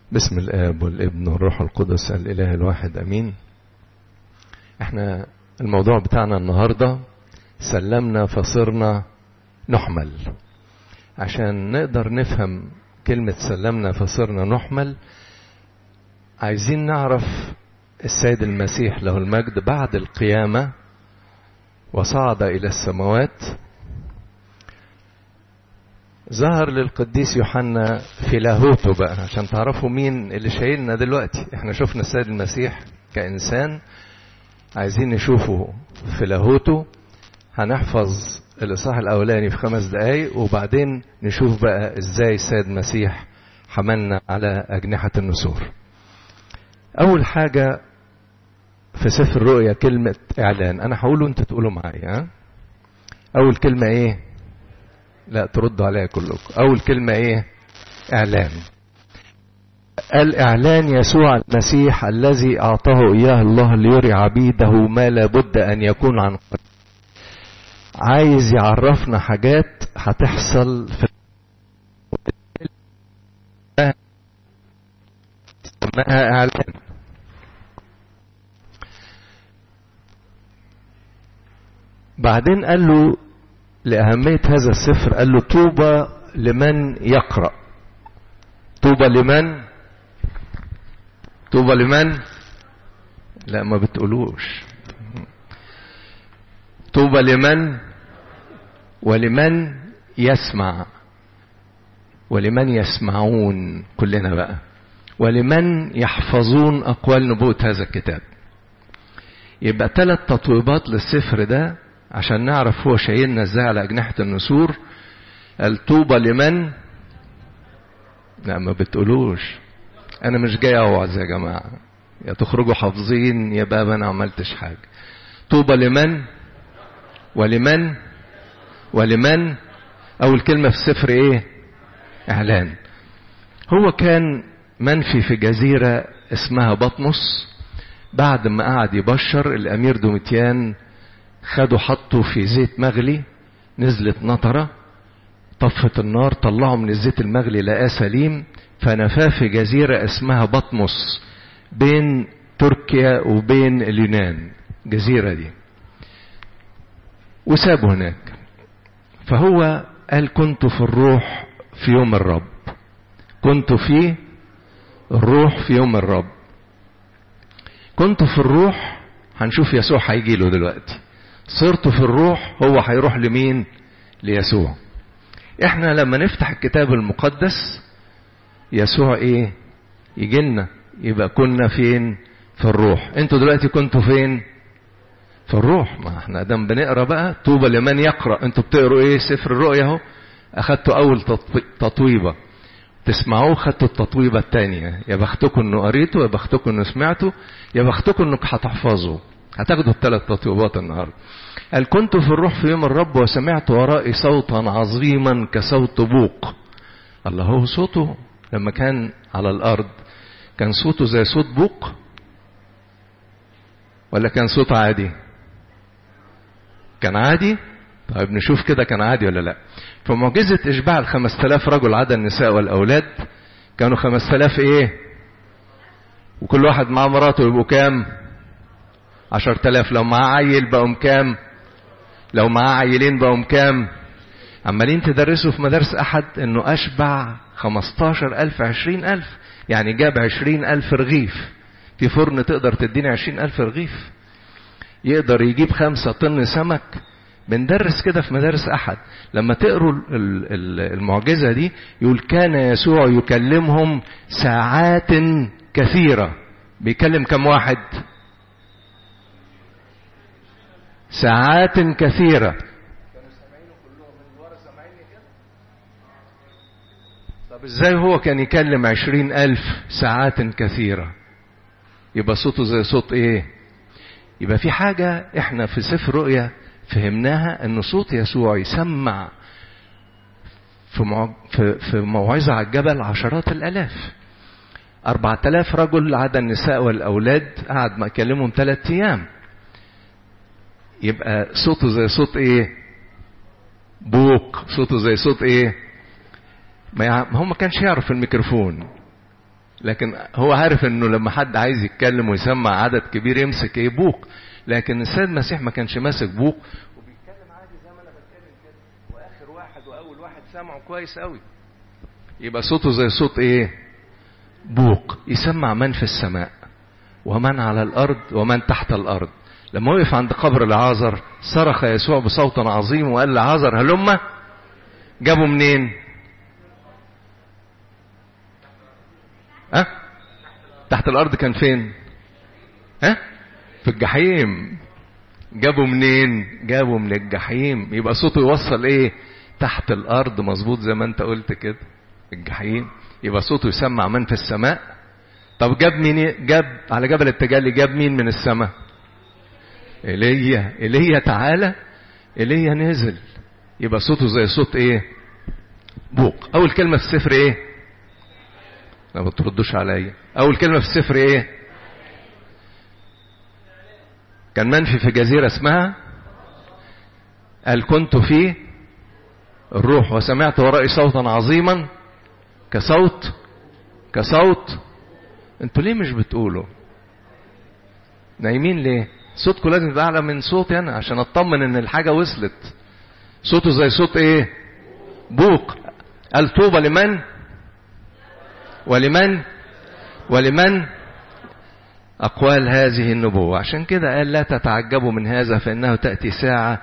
بسم الآب والابن والروح القدس الإله الواحد أمين احنا الموضوع بتاعنا النهاردة سلمنا فصرنا نحمل عشان نقدر نفهم كلمة سلمنا فصرنا نحمل عايزين نعرف السيد المسيح له المجد بعد القيامة وصعد إلى السماوات ظهر للقديس يوحنا في لاهوته بقى عشان تعرفوا مين اللي شايلنا دلوقتي احنا شفنا السيد المسيح كإنسان عايزين نشوفه في لاهوته هنحفظ الإصحاح الأولاني في خمس دقايق وبعدين نشوف بقى إزاي السيد المسيح حملنا على أجنحة النسور أول حاجة في سفر الرؤيا كلمة إعلان أنا هقوله أنت تقولوا معايا ها؟ أول كلمة إيه؟ لا تردوا عليا كلكم أول كلمة إيه؟ إعلان الإعلان يسوع المسيح الذي أعطاه إياه الله ليري عبيده ما لابد أن يكون عن قريب عايز يعرفنا حاجات هتحصل في اسمها إعلان بعدين قال له لأهمية هذا السفر قال له طوبى لمن يقرأ طوبى لمن طوبى لمن لا ما بتقولوش طوبى لمن ولمن يسمع ولمن يسمعون كلنا بقى ولمن يحفظون أقوال نبوة هذا الكتاب يبقى ثلاث تطويبات للسفر ده عشان نعرف هو شايلنا ازاي على أجنحة النسور الطوبى لمن لا ما بتقولوش أنا مش جاي أوعظ يا جماعة يا تخرجوا حافظين يا بقى أنا عملتش حاجة طوبى لمن ولمن ولمن أول كلمة في السفر إيه إعلان هو كان منفي في جزيرة اسمها بطمس بعد ما قعد يبشر الأمير دوميتيان خدوا حطوا في زيت مغلي نزلت نطرة طفت النار طلعوا من الزيت المغلي لقاه سليم فنفاه في جزيرة اسمها بطمس بين تركيا وبين اليونان جزيرة دي وسابه هناك فهو قال كنت في الروح في يوم الرب كنت في الروح في يوم الرب كنت في الروح هنشوف يسوع هيجي له دلوقتي صرت في الروح هو هيروح لمين ليسوع احنا لما نفتح الكتاب المقدس يسوع ايه يجي لنا يبقى كنا فين في الروح انتوا دلوقتي كنتوا فين في الروح ما احنا دام بنقرا بقى طوبى لمن يقرا انتوا بتقروا ايه سفر الرؤيا اهو اخدتوا اول تطويبه تسمعوه خدتوا التطويبه الثانيه يا بختكم انه قريتوا يا بختكم انه سمعتوا يا بختكم انك هتحفظوا هتاخدوا الثلاث تطويبات النهارده قال كنت في الروح في يوم الرب وسمعت ورائي صوتا عظيما كصوت بوق الله هو صوته لما كان على الارض كان صوته زي صوت بوق ولا كان صوت عادي كان عادي طيب نشوف كده كان عادي ولا لا فمعجزة إشباع الخمس تلاف رجل عدا النساء والأولاد كانوا خمس تلاف إيه وكل واحد معاه مراته يبقوا كام عشر تلاف لو معاه عيل بقوا كام لو معاه عيلين بقوا كام عمالين تدرسوا في مدارس أحد إنه أشبع خمستاشر ألف عشرين ألف يعني جاب عشرين ألف رغيف في فرن تقدر تديني عشرين ألف رغيف يقدر يجيب خمسة طن سمك بندرس كده في مدارس أحد لما تقروا المعجزة دي يقول كان يسوع يكلمهم ساعات كثيرة بيكلم كم واحد ساعات كثيرة طب ازاي هو كان يكلم عشرين ألف ساعات كثيرة يبقى صوته زي صوت ايه يبقى في حاجة احنا في سفر رؤيا فهمناها ان صوت يسوع يسمع في مع... في في موعظة على الجبل عشرات الالاف أربعة آلاف رجل عدا النساء والأولاد قعد ما أكلمهم ثلاثة أيام يبقى صوته زي صوت إيه؟ بوق صوته زي صوت إيه؟ ما هو ما كانش يعرف الميكروفون لكن هو عارف انه لما حد عايز يتكلم ويسمع عدد كبير يمسك ايه بوق لكن السيد المسيح ما كانش ماسك بوق وبيتكلم عادي زي ما انا بتكلم كده واخر واحد واول واحد سمعه كويس قوي يبقى صوته زي صوت ايه بوق يسمع من في السماء ومن على الارض ومن تحت الارض لما وقف عند قبر العازر صرخ يسوع بصوت عظيم وقال لعازر هلم جابوا منين ها أه؟ تحت الارض كان فين ها أه؟ في الجحيم جابوا منين جابوا من الجحيم يبقى صوته يوصل ايه تحت الارض مظبوط زي ما انت قلت كده الجحيم يبقى صوته يسمع من في السماء طب جاب مين جاب على جبل التجلي جاب مين من السماء ايليا ايليا تعالى ايليا نزل يبقى صوته زي صوت ايه بوق اول كلمه في السفر ايه ما بتردوش عليا اول كلمه في السفر ايه كان منفي في جزيره اسمها قال كنت في الروح وسمعت ورائي صوتا عظيما كصوت كصوت انتوا ليه مش بتقولوا نايمين ليه صوتكم لازم يبقى اعلى من صوتي انا عشان اطمن ان الحاجه وصلت صوته زي صوت ايه بوق قال طوبى لمن ولمن ولمن اقوال هذه النبوه عشان كده قال لا تتعجبوا من هذا فانه تاتي ساعه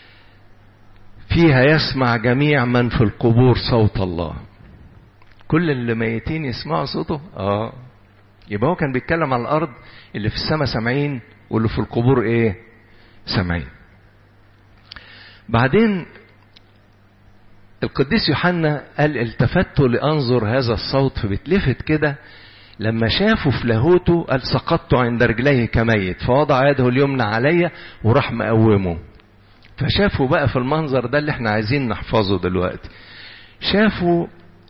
فيها يسمع جميع من في القبور صوت الله كل اللي ميتين يسمعوا صوته اه يبقى هو كان بيتكلم على الارض اللي في السماء سامعين واللي في القبور ايه سامعين بعدين القديس يوحنا قال التفت لانظر هذا الصوت فبتلفت كده لما شافوا في لاهوته قال سقطت عند رجليه كميت فوضع يده اليمنى عليا وراح مقومه فشافوا بقى في المنظر ده اللي احنا عايزين نحفظه دلوقتي شافوا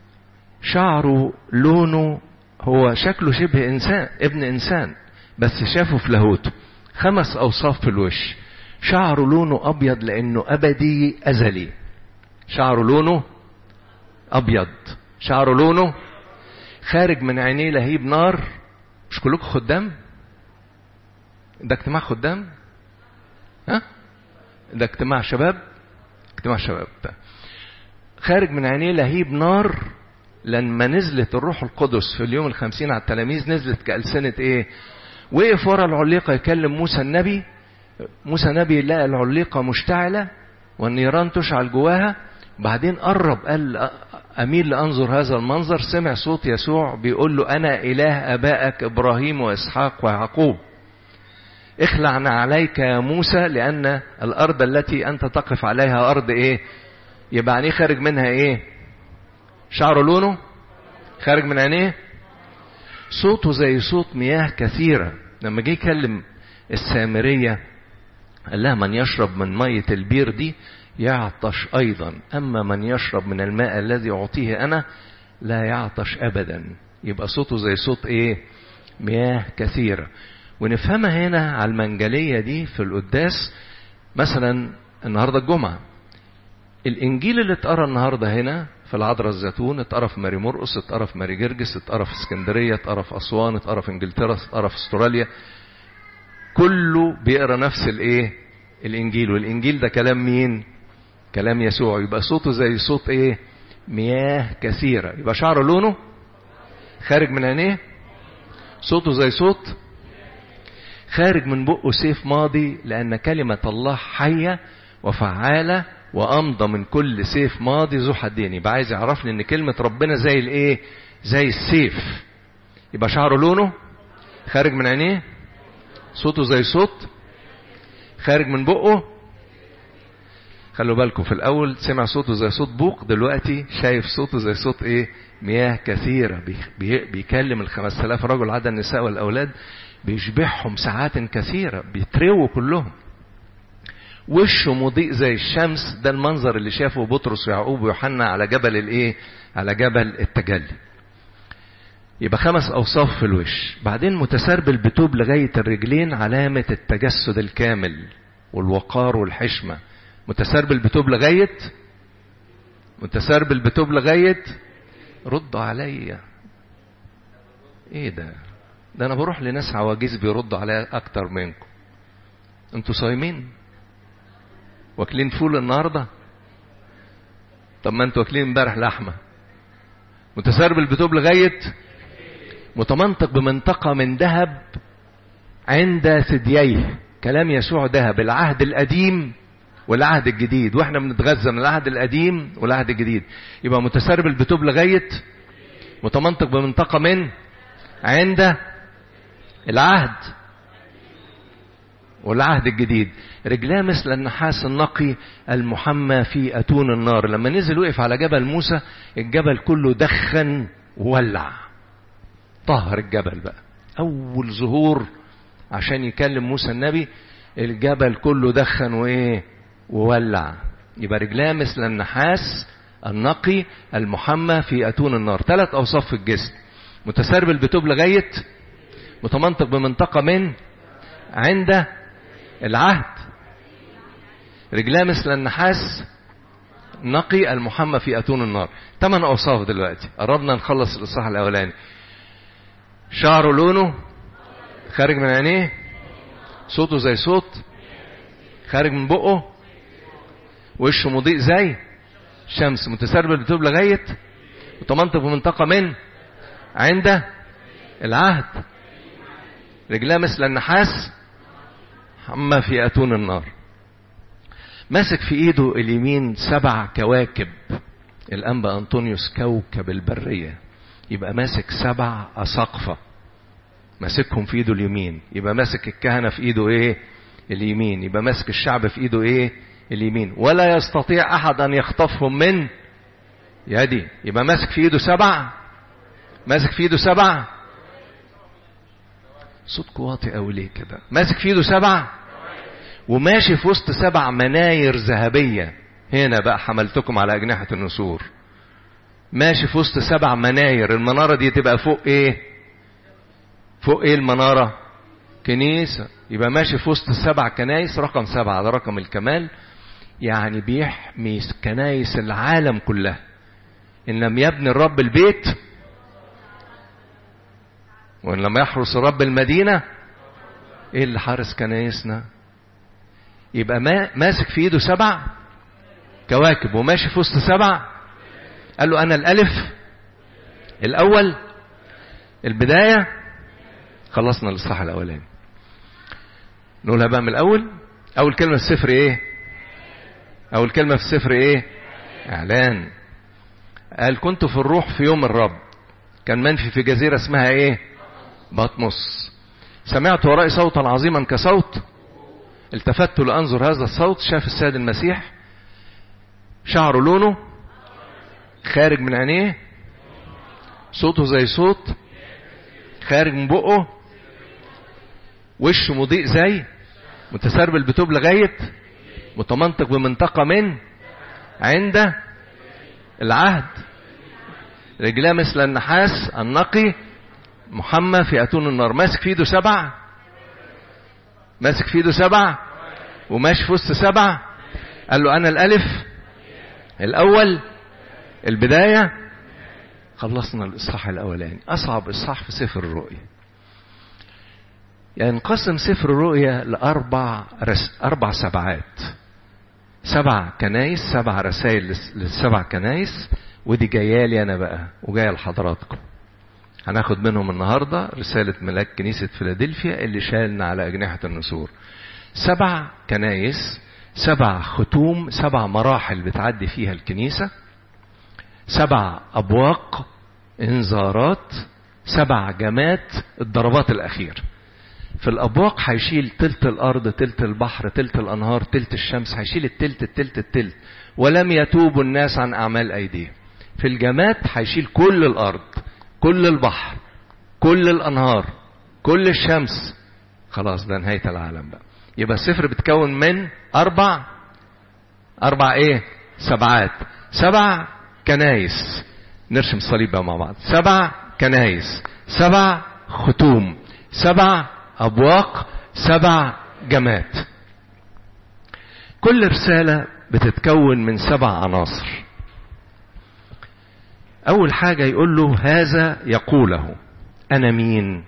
شعره لونه هو شكله شبه انسان ابن انسان بس شافه في لاهوته خمس اوصاف في الوش شعره لونه ابيض لانه ابدي ازلي شعره لونه ابيض شعره لونه خارج من عينيه لهيب نار مش كلكم خدام ده اجتماع خدام ها ده اجتماع شباب اجتماع شباب ده. خارج من عينيه لهيب نار لما نزلت الروح القدس في اليوم الخمسين على التلاميذ نزلت كألسنة ايه وقف ورا العليقة يكلم موسى النبي موسى النبي لقى العليقة مشتعلة والنيران تشعل جواها بعدين قرب قال أميل لأنظر هذا المنظر سمع صوت يسوع بيقول له أنا إله أبائك إبراهيم وإسحاق ويعقوب اخلعنا عليك يا موسى لأن الأرض التي أنت تقف عليها أرض إيه يبقى عينيه خارج منها إيه شعره لونه خارج من عينيه صوته زي صوت مياه كثيرة لما جه يكلم السامرية قال لها من يشرب من مية البير دي يعطش أيضا أما من يشرب من الماء الذي أعطيه أنا لا يعطش أبدا يبقى صوته زي صوت إيه مياه كثيرة ونفهمها هنا على المنجلية دي في القداس مثلا النهاردة الجمعة الإنجيل اللي اتقرا النهاردة هنا في العذراء الزيتون اتقرا في ماري مرقس اتقرا في ماري جرجس اتقرا في اسكندرية اتقرا في أسوان اتقرا في انجلترا اتقرا في استراليا كله بيقرا نفس الايه الانجيل والانجيل ده كلام مين كلام يسوع يبقى صوته زي صوت ايه مياه كثيرة يبقى شعره لونه خارج من عينيه صوته زي صوت خارج من بقه سيف ماضي لأن كلمة الله حية وفعالة وأمضى من كل سيف ماضي ذو حدين يبقى عايز يعرفني إن كلمة ربنا زي الإيه؟ زي السيف يبقى شعره لونه خارج من عينيه صوته زي صوت خارج من بقه خلوا بالكم في الأول سمع صوته زي صوت بوق دلوقتي شايف صوته زي صوت إيه؟ مياه كثيرة بي بيكلم الخمس آلاف رجل عدا النساء والأولاد بيشبعهم ساعات كثيرة بيترووا كلهم وشه مضيء زي الشمس ده المنظر اللي شافه بطرس ويعقوب ويوحنا على جبل الايه على جبل التجلي يبقى خمس اوصاف في الوش بعدين متسربل بتوب لغايه الرجلين علامه التجسد الكامل والوقار والحشمه متسربل بتوب لغايه متسربل بتوب لغايه ردوا عليا ايه ده ده انا بروح لناس عواجيز بيردوا عليا اكتر منكم انتوا صايمين واكلين فول النهارده طب ما انتوا واكلين امبارح لحمه متسربل بتوب لغايه متمنطق بمنطقه من ذهب عند ثدييه كلام يسوع ذهب العهد القديم والعهد الجديد واحنا بنتغذى من العهد القديم والعهد الجديد يبقى متسربل بتوب لغايه متمنطق بمنطقه من عند العهد والعهد الجديد رجلاه مثل النحاس النقي المحمى في أتون النار لما نزل وقف على جبل موسى الجبل كله دخن وولع طهر الجبل بقى أول ظهور عشان يكلم موسى النبي الجبل كله دخن وإيه وولع يبقى رجلاه مثل النحاس النقي المحمى في أتون النار ثلاث أوصاف في الجسم متسربل بتوب لغاية متمنطق بمنطقة من عند العهد رجلاه مثل النحاس نقي المحمى في أتون النار ثمان أوصاف دلوقتي قربنا نخلص الإصحاح الأولاني شعره لونه خارج من عينيه صوته زي صوت خارج من بقه وشه مضيء زي شمس متسربل بتوب لغاية وتمنطق بمنطقة من عند العهد رجلاه مثل النحاس أما في أتون النار ماسك في ايده اليمين سبع كواكب الانبا انطونيوس كوكب البريه يبقى ماسك سبع اساقفه ماسكهم في ايده اليمين يبقى ماسك الكهنه في ايده ايه اليمين يبقى ماسك الشعب في ايده ايه اليمين ولا يستطيع احد ان يخطفهم من يدي يبقى ماسك في ايده سبع ماسك في ايده سبع صوت واطي قوي ليه كده ماسك في ايده سبع وماشي في وسط سبع مناير ذهبية هنا بقى حملتكم على أجنحة النسور ماشي في وسط سبع مناير المنارة دي تبقى فوق ايه فوق ايه المنارة كنيسة يبقى ماشي في وسط سبع كنايس رقم سبعة ده رقم الكمال يعني بيحمي كنايس العالم كلها إن لم يبني الرب البيت وإن لم يحرس الرب المدينة إيه اللي حارس كنايسنا يبقى ما ماسك في ايده سبع كواكب وماشي في وسط سبع قال له انا الالف الاول البدايه خلصنا الاصحاح الاولاني نقولها بقى من الاول اول كلمه في السفر ايه اول كلمه في السفر ايه اعلان قال كنت في الروح في يوم الرب كان منفي في جزيره اسمها ايه بطمس سمعت ورائي صوتا عظيما كصوت التفت لأنظر هذا الصوت شاف السيد المسيح شعره لونه خارج من عينيه صوته زي صوت خارج من بقه وشه مضيء زي متسربل بتوب لغاية متمنطق بمنطقة من عند العهد رجلاه مثل النحاس النقي محمى في أتون النار ماسك في ايده سبع ماسك في ايده سبع وماشي في وسط سبع قال له انا الالف الاول البدايه خلصنا الاصحاح الاولاني اصعب اصحاح في سفر الرؤيا ينقسم يعني سفر الرؤيا لاربع رس... اربع سبعات سبع كنايس سبع رسائل للسبع كنايس ودي جايه لي انا بقى وجايه لحضراتكم هناخد منهم النهارده رسالة ملاك كنيسة فيلادلفيا اللي شالنا على أجنحة النسور. سبع كنايس، سبع ختوم، سبع مراحل بتعدي فيها الكنيسة. سبع أبواق إنذارات، سبع جمات الضربات الأخير. في الأبواق هيشيل تلت الأرض، تلت البحر، تلت الأنهار، تلت الشمس، هيشيل التلت التلت التلت. ولم يتوبوا الناس عن أعمال أيديهم. في الجمات هيشيل كل الأرض. كل البحر كل الانهار كل الشمس خلاص ده نهايه العالم بقى يبقى السفر بتكون من اربع اربع ايه سبعات سبع كنايس نرسم الصليب بقى مع بعض سبع كنايس سبع ختوم سبع ابواق سبع جمات كل رساله بتتكون من سبع عناصر أول حاجة يقول له هذا يقوله انا مين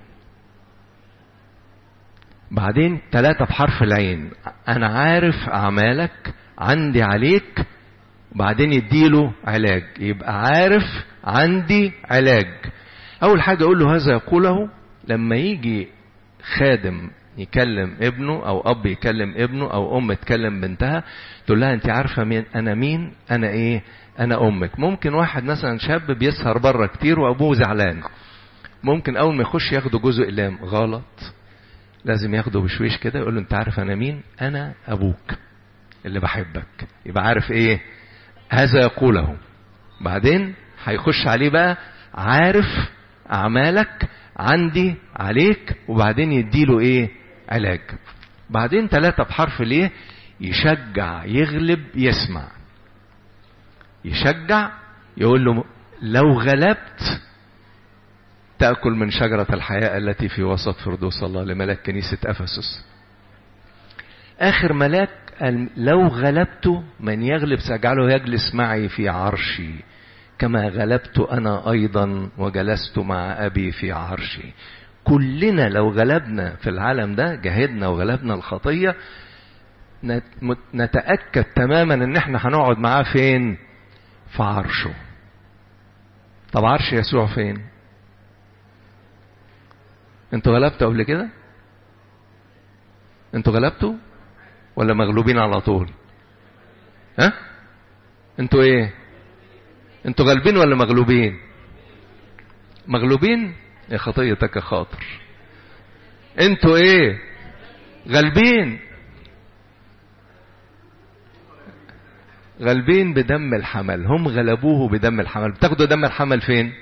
بعدين ثلاثة بحرف العين انا عارف اعمالك عندي عليك وبعدين يديله علاج يبقى عارف عندي علاج اول حاجة اقول له هذا يقوله لما يجي خادم يكلم ابنه او اب يكلم ابنه او ام تكلم بنتها تقول لها انت عارفه مين انا مين انا ايه انا امك ممكن واحد مثلا شاب بيسهر بره كتير وابوه زعلان ممكن اول ما يخش ياخده جزء اقلام غلط لازم ياخده بشويش كده يقول له انت عارف انا مين انا ابوك اللي بحبك يبقى عارف ايه هذا يقوله بعدين هيخش عليه بقى عارف اعمالك عندي عليك وبعدين يديله ايه علاج بعدين ثلاثة بحرف ليه يشجع يغلب يسمع يشجع يقول له لو غلبت تأكل من شجرة الحياة التي في وسط فردوس الله لملاك كنيسة أفسس آخر ملاك قال لو غلبت من يغلب سأجعله يجلس معي في عرشي كما غلبت أنا أيضا وجلست مع أبي في عرشي كلنا لو غلبنا في العالم ده جاهدنا وغلبنا الخطية نتأكد تماما ان احنا هنقعد معاه فين في عرشه طب عرش يسوع فين انتوا غلبتوا قبل كده انتوا غلبتوا ولا مغلوبين على طول ها انتوا ايه انتوا غالبين ولا مغلوبين مغلوبين يا خطيتك يا خاطر انتوا ايه غالبين غالبين بدم الحمل هم غلبوه بدم الحمل بتاخدوا دم الحمل فين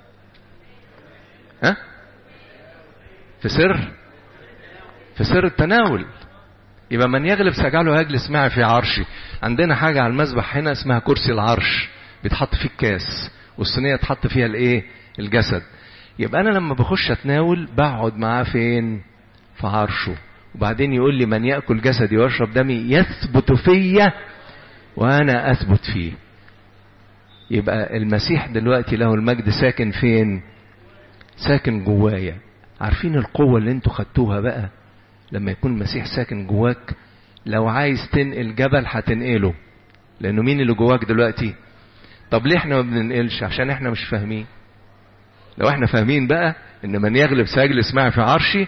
ها في سر في سر التناول يبقى من يغلب سجعله يجلس معي في عرشي عندنا حاجة على المذبح هنا اسمها كرسي العرش بيتحط فيه الكاس والصينية تحط فيها الايه الجسد يبقى انا لما بخش اتناول بقعد معاه فين في عرشه وبعدين يقول لي من ياكل جسدي ويشرب دمي يثبت فيا وانا اثبت فيه يبقى المسيح دلوقتي له المجد ساكن فين ساكن جوايا عارفين القوة اللي انتوا خدتوها بقى لما يكون المسيح ساكن جواك لو عايز تنقل جبل هتنقله لانه مين اللي جواك دلوقتي طب ليه احنا ما بننقلش عشان احنا مش فاهمين لو احنا فاهمين بقى ان من يغلب سيجلس معي في عرشي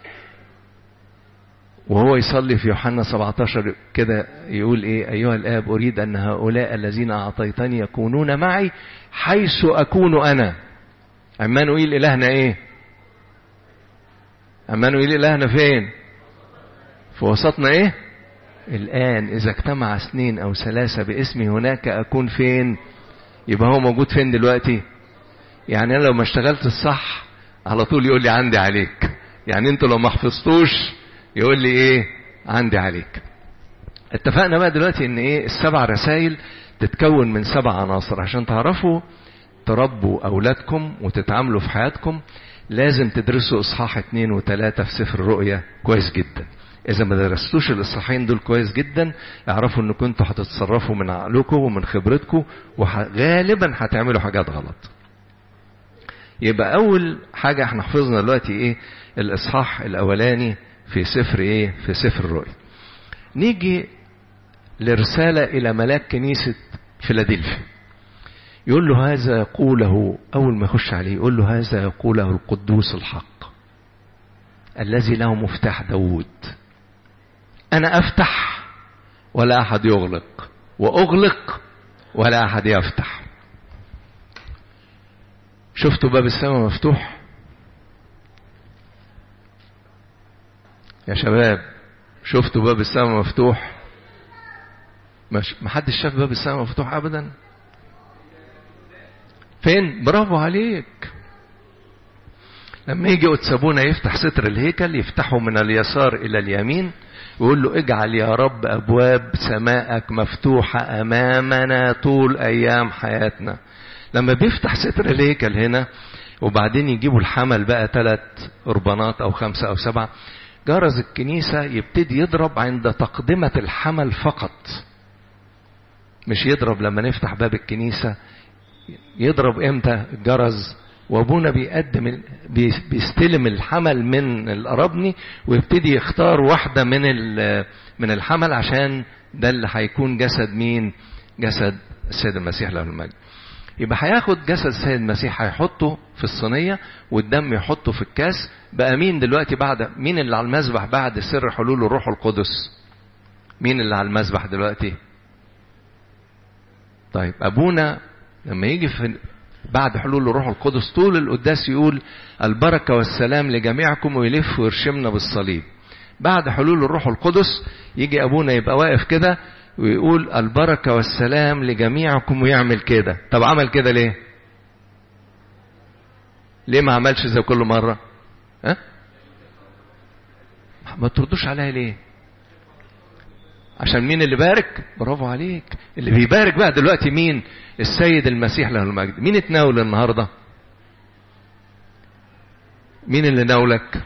وهو يصلي في يوحنا 17 كده يقول ايه ايها الاب اريد ان هؤلاء الذين اعطيتني يكونون معي حيث اكون انا عمانوئيل الهنا ايه عمانوئيل الهنا فين في وسطنا ايه الان اذا اجتمع اثنين او ثلاثة باسمي هناك اكون فين يبقى هو موجود فين دلوقتي يعني انا لو ما اشتغلت الصح على طول يقول لي عندي عليك يعني انتوا لو ما حفظتوش يقول لي ايه عندي عليك اتفقنا بقى دلوقتي ان ايه السبع رسائل تتكون من سبع عناصر عشان تعرفوا تربوا اولادكم وتتعاملوا في حياتكم لازم تدرسوا اصحاح اتنين وتلاتة في سفر الرؤيا كويس جدا اذا ما درستوش الاصحاحين دول كويس جدا اعرفوا ان كنتوا هتتصرفوا من عقلكم ومن خبرتكم وغالبا هتعملوا حاجات غلط يبقى اول حاجة احنا حفظنا دلوقتي ايه الاصحاح الاولاني في سفر ايه في سفر الرؤيا نيجي لرسالة الى ملاك كنيسة فيلادلفيا يقول له هذا يقوله اول ما يخش عليه يقول له هذا يقوله القدوس الحق الذي له مفتاح داود انا افتح ولا احد يغلق واغلق ولا احد يفتح شفتوا باب السماء مفتوح يا شباب شفتوا باب السماء مفتوح مش محدش شاف باب السماء مفتوح ابدا فين برافو عليك لما يجي أتسابونا يفتح ستر الهيكل يفتحه من اليسار إلى اليمين ويقول له اجعل يا رب أبواب سماءك مفتوحة أمامنا طول أيام حياتنا لما بيفتح ستر الهيكل هنا وبعدين يجيبوا الحمل بقى ثلاث قربانات أو خمسة أو سبعة جرس الكنيسة يبتدي يضرب عند تقدمة الحمل فقط مش يضرب لما نفتح باب الكنيسة يضرب امتى الجرس وابونا بيقدم بيستلم الحمل من القرابني ويبتدي يختار واحده من من الحمل عشان ده اللي هيكون جسد مين جسد السيد المسيح له المجد يبقى هياخد جسد السيد المسيح هيحطه في الصينيه والدم يحطه في الكاس بقى مين دلوقتي بعد مين اللي على المذبح بعد سر حلول الروح القدس مين اللي على المذبح دلوقتي طيب ابونا لما يجي في بعد حلول الروح القدس طول القداس يقول البركه والسلام لجميعكم ويلف ويرشمنا بالصليب بعد حلول الروح القدس يجي ابونا يبقى واقف كده ويقول البركه والسلام لجميعكم ويعمل كده طب عمل كده ليه ليه ما عملش زي كل مره ها ما تردوش عليا ليه عشان مين اللي بارك برافو عليك اللي بيبارك بقى دلوقتي مين السيد المسيح له المجد مين اتناول النهارده مين اللي ناولك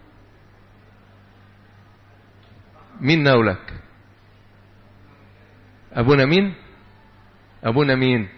مين ناولك ابونا مين ابونا مين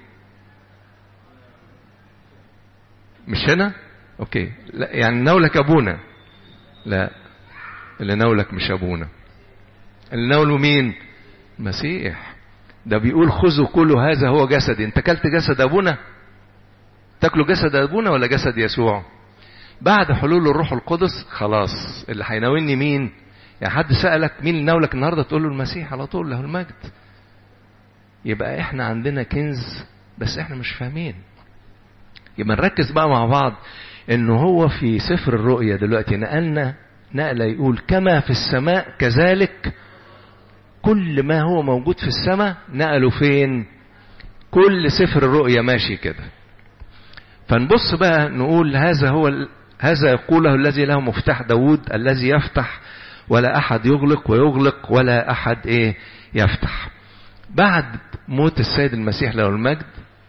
مش هنا اوكي لا يعني ناولك ابونا لا اللي ناولك مش ابونا اللي ناوله مين المسيح ده بيقول خذوا كل هذا هو جسدي انت اكلت جسد ابونا تاكلوا جسد ابونا ولا جسد يسوع بعد حلول الروح القدس خلاص اللي هيناولني مين يعني حد سألك مين اللي ناولك النهارده تقول له المسيح على طول له المجد يبقى احنا عندنا كنز بس احنا مش فاهمين يبقى نركز بقى مع بعض انه هو في سفر الرؤيا دلوقتي نقلنا نقله يقول كما في السماء كذلك كل ما هو موجود في السماء نقله فين كل سفر الرؤيا ماشي كده فنبص بقى نقول هذا هو هذا يقوله الذي له مفتاح داود الذي يفتح ولا احد يغلق ويغلق ولا احد ايه يفتح بعد موت السيد المسيح له المجد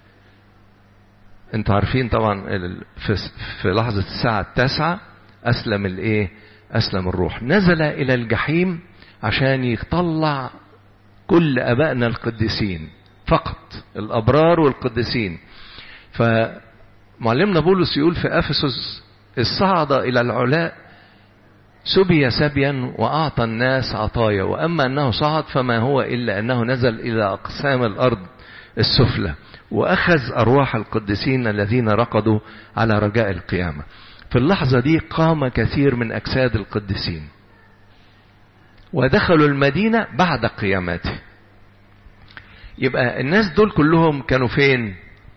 انتوا عارفين طبعا في, في لحظة الساعة التاسعة أسلم الإيه؟ أسلم الروح نزل إلى الجحيم عشان يطلع كل أبائنا القديسين فقط الأبرار والقديسين فمعلمنا بولس يقول في أفسس الصعد إلى العلاء سبي سبيا وأعطى الناس عطايا وأما أنه صعد فما هو إلا أنه نزل إلى أقسام الأرض السفلى وأخذ أرواح القديسين الذين رقدوا على رجاء القيامة في اللحظة دي قام كثير من أجساد القديسين ودخلوا المدينة بعد قيامته يبقى الناس دول كلهم كانوا فين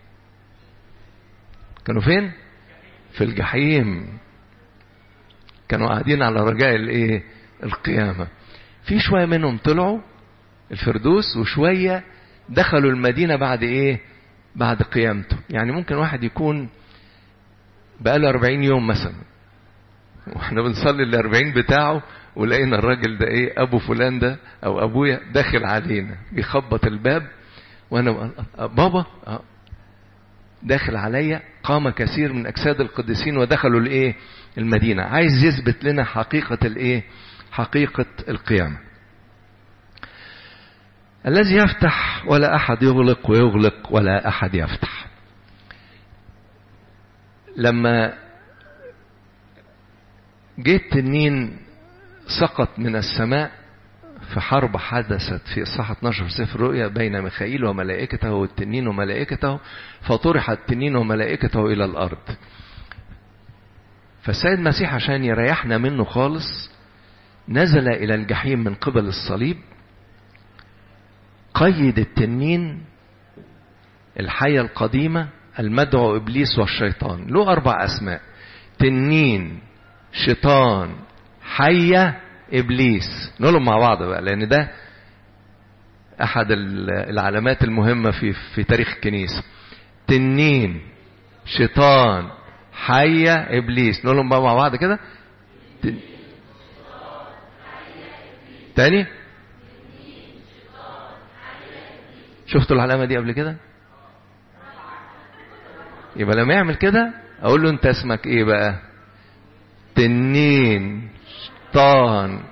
كانوا فين في الجحيم كانوا قاعدين على رجاء الايه القيامة في شوية منهم طلعوا الفردوس وشوية دخلوا المدينة بعد ايه بعد قيامته يعني ممكن واحد يكون بقاله 40 يوم مثلا واحنا بنصلي ال 40 بتاعه ولقينا الراجل ده ايه ابو فلان ده او ابويا داخل علينا بيخبط الباب وانا بابا داخل عليا قام كثير من اجساد القديسين ودخلوا الايه المدينه عايز يثبت لنا حقيقه الايه حقيقه القيامه الذي يفتح ولا احد يغلق ويغلق ولا احد يفتح لما جه التنين سقط من السماء في حرب حدثت في إصحاح 12 سفر الرؤيا بين ميخائيل وملائكته والتنين وملائكته فطرح التنين وملائكته إلى الأرض فالسيد المسيح عشان يريحنا منه خالص نزل إلى الجحيم من قبل الصليب قيد التنين الحية القديمة المدعو إبليس والشيطان له أربع أسماء تنين شيطان حية إبليس نقولهم مع بعض بقى لأن ده أحد العلامات المهمة في في تاريخ الكنيسة تنين شيطان حية إبليس نقولهم بقى مع بعض كده تن... تاني شفتوا العلامة دي قبل كده يبقى لما يعمل كده اقول له انت اسمك ايه بقى تنين شيطان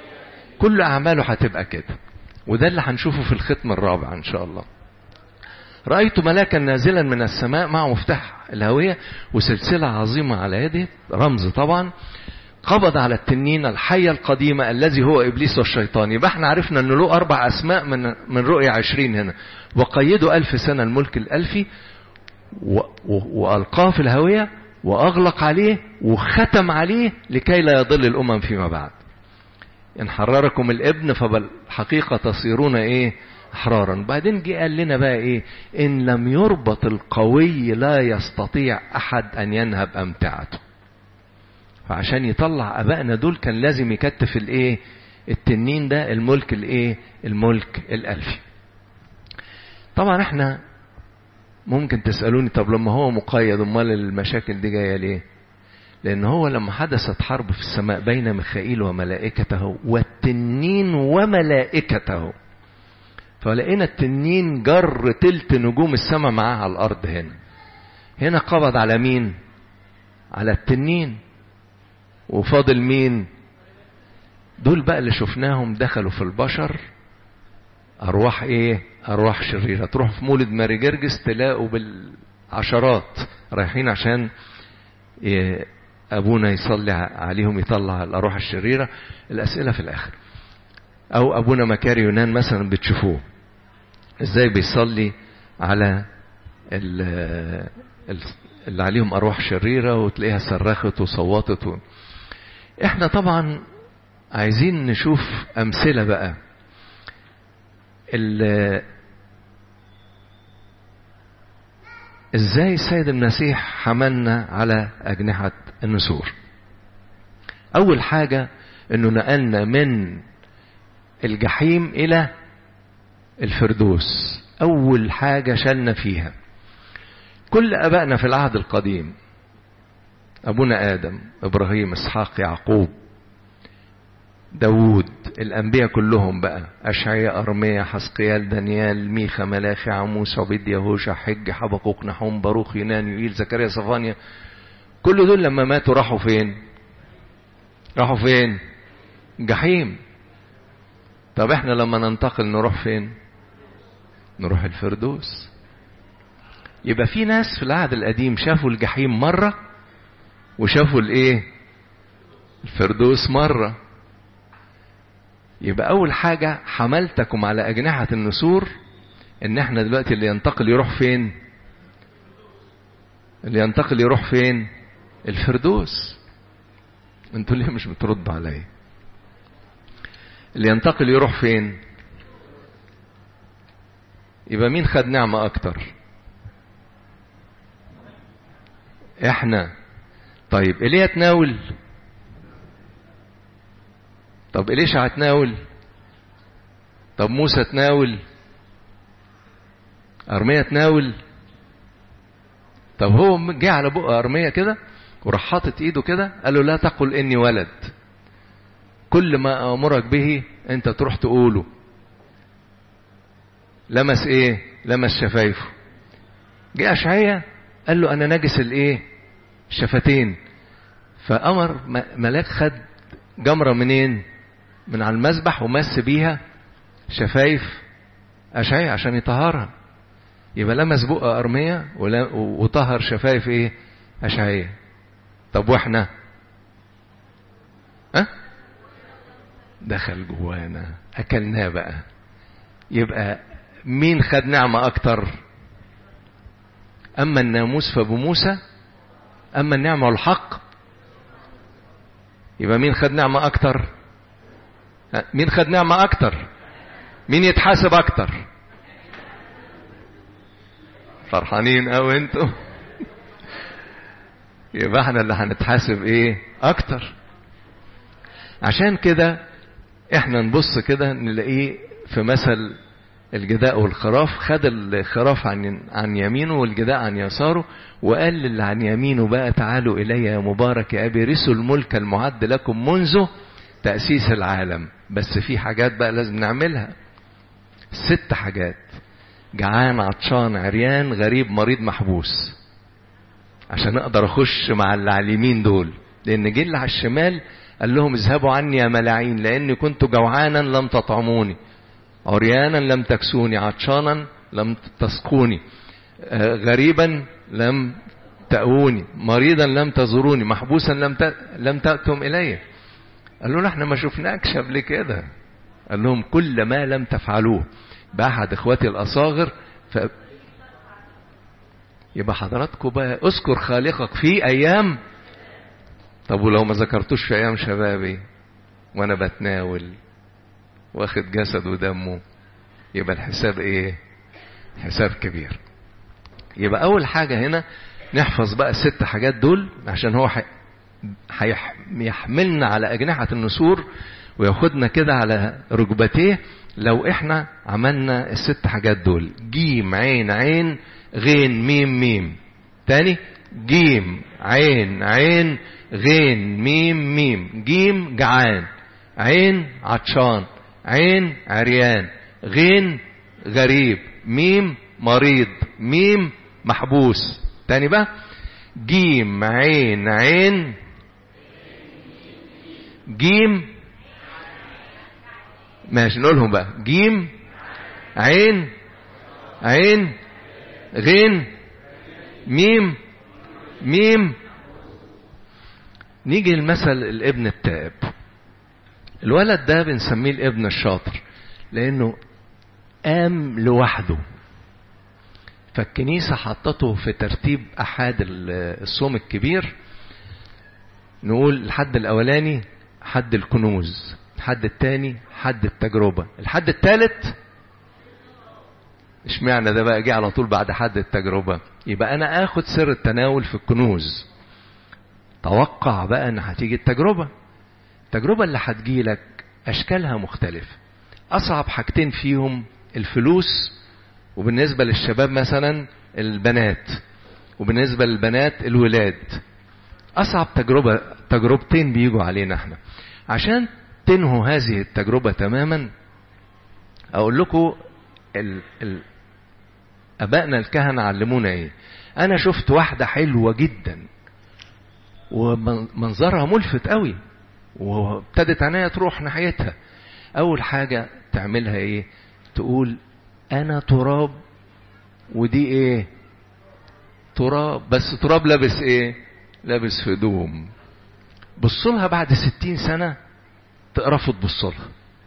كل اعماله هتبقى كده وده اللي هنشوفه في الختم الرابع ان شاء الله رأيت ملاكا نازلا من السماء مع مفتاح الهوية وسلسلة عظيمة على يده رمز طبعا قبض على التنين الحية القديمة الذي هو إبليس والشيطان يبقى احنا عرفنا أنه له أربع أسماء من, من رؤية عشرين هنا وقيده ألف سنة الملك الألفي وألقاه في الهوية وأغلق عليه وختم عليه لكي لا يضل الأمم فيما بعد إن حرركم الابن فبالحقيقة تصيرون إيه أحرارا بعدين جه قال لنا بقى إيه إن لم يربط القوي لا يستطيع أحد أن ينهب أمتعته فعشان يطلع أبائنا دول كان لازم يكتف الإيه التنين ده الملك الإيه الملك الألفي طبعا احنا ممكن تسألوني طب لما هو مقيد امال المشاكل دي جاية ليه لأن هو لما حدثت حرب في السماء بين ميخائيل وملائكته والتنين وملائكته فلقينا التنين جر تلت نجوم السماء معاه على الأرض هنا هنا قبض على مين على التنين وفاضل مين دول بقى اللي شفناهم دخلوا في البشر أرواح إيه أرواح شريرة تروح في مولد ماري جرجس تلاقوا بالعشرات رايحين عشان أبونا يصلي عليهم يطلع الأرواح الشريرة الأسئلة في الآخر أو أبونا مكاري يونان مثلا بتشوفوه إزاي بيصلي على اللي عليهم أرواح شريرة وتلاقيها صرخت وصوتت و... إحنا طبعا عايزين نشوف أمثلة بقى ازاي السيد المسيح حملنا على اجنحة النسور اول حاجة انه نقلنا من الجحيم الى الفردوس اول حاجة شلنا فيها كل ابائنا في العهد القديم ابونا ادم ابراهيم اسحاق يعقوب داوود الأنبياء كلهم بقى أشعياء أرميا حسقيال دانيال ميخا ملاخي عموس عبيد يهوشع حج حبقوق نحوم باروخ يونان يوئيل زكريا صفانيا كل دول لما ماتوا راحوا فين راحوا فين جحيم طب احنا لما ننتقل نروح فين نروح الفردوس يبقى في ناس في العهد القديم شافوا الجحيم مرة وشافوا الايه الفردوس مرة يبقى أول حاجة حملتكم على أجنحة النسور إن إحنا دلوقتي اللي ينتقل يروح فين؟ اللي ينتقل يروح فين؟ الفردوس. أنتوا ليه مش بتردوا عليا؟ اللي ينتقل يروح فين؟ يبقى مين خد نعمة أكتر؟ إحنا. طيب إيليا تناول طب إليشع تناول طب موسى تناول أرمية تناول طب هو جه على بق أرمية كده وراح حاطط إيده كده قال له لا تقل إني ولد كل ما أمرك به أنت تروح تقوله لمس إيه لمس شفايفه جه أشعية قال له أنا نجس الإيه الشفتين فأمر ملاك خد جمرة منين من على المسبح ومس بيها شفايف أشعية عشان يطهرها يبقى لمس بق أرمية وطهر شفايف إيه أشعية طب وإحنا أه؟ دخل جوانا أكلناه بقى يبقى مين خد نعمة أكتر أما الناموس فبموسى أما النعمة والحق يبقى مين خد نعمة أكتر مين خد نعمة أكتر مين يتحاسب أكتر فرحانين أو أنتم يبقى احنا اللي هنتحاسب ايه اكتر عشان كده احنا نبص كده نلاقيه في مثل الجداء والخراف خد الخراف عن عن يمينه والجداء عن يساره وقال للي عن يمينه بقى تعالوا الي يا مبارك يا ابي رثوا الملك المعد لكم منذ تاسيس العالم بس في حاجات بقى لازم نعملها ست حاجات جعان عطشان عريان غريب مريض محبوس عشان اقدر اخش مع اللي على اليمين دول لان جه اللي على الشمال قال لهم اذهبوا عني يا ملاعين لاني كنت جوعانا لم تطعموني عريانا لم تكسوني عطشانا لم تسقوني غريبا لم تأووني مريضا لم تزوروني محبوسا لم ت... لم تأتم إلي قال له احنا ما شفناكش قبل كده قال لهم كل ما لم تفعلوه بأحد إخواتي الأصاغر ف... يبقى حضراتكم بقى اذكر خالقك في أيام طب ولو ما ذكرتوش في أيام شبابي وأنا بتناول واخد جسد ودمه يبقى الحساب إيه؟ حساب كبير يبقى أول حاجة هنا نحفظ بقى الست حاجات دول عشان هو هيحملنا على أجنحة النسور وياخدنا كده على ركبتيه لو احنا عملنا الست حاجات دول جيم عين عين غين ميم ميم تاني جيم عين عين غين ميم ميم جيم جعان عين عطشان عين عريان غين غريب ميم مريض ميم محبوس تاني بقى جيم عين عين جيم ماشي نقولهم بقى جيم عين عين غين ميم ميم نيجي لمثل الابن التائب الولد ده بنسميه الابن الشاطر لانه قام لوحده فالكنيسة حطته في ترتيب أحد الصوم الكبير نقول الحد الأولاني حد الكنوز الحد الثاني حد التجربة الحد الثالث اشمعنى ده بقى جه على طول بعد حد التجربة يبقى أنا آخد سر التناول في الكنوز توقع بقى أن هتيجي التجربة التجربة اللي هتجيلك أشكالها مختلفة أصعب حاجتين فيهم الفلوس وبالنسبة للشباب مثلا البنات وبالنسبة للبنات الولاد أصعب تجربة تجربتين بيجوا علينا احنا عشان تنهوا هذه التجربة تماما أقول لكم ال... ال... أبائنا الكهنة علمونا إيه أنا شفت واحدة حلوة جدا ومنظرها ملفت قوي وابتدت عينيا تروح ناحيتها أول حاجة تعملها إيه تقول انا تراب ودي ايه تراب بس تراب لابس ايه لابس هدوم بصلها بعد ستين سنة تقرفوا تبصلها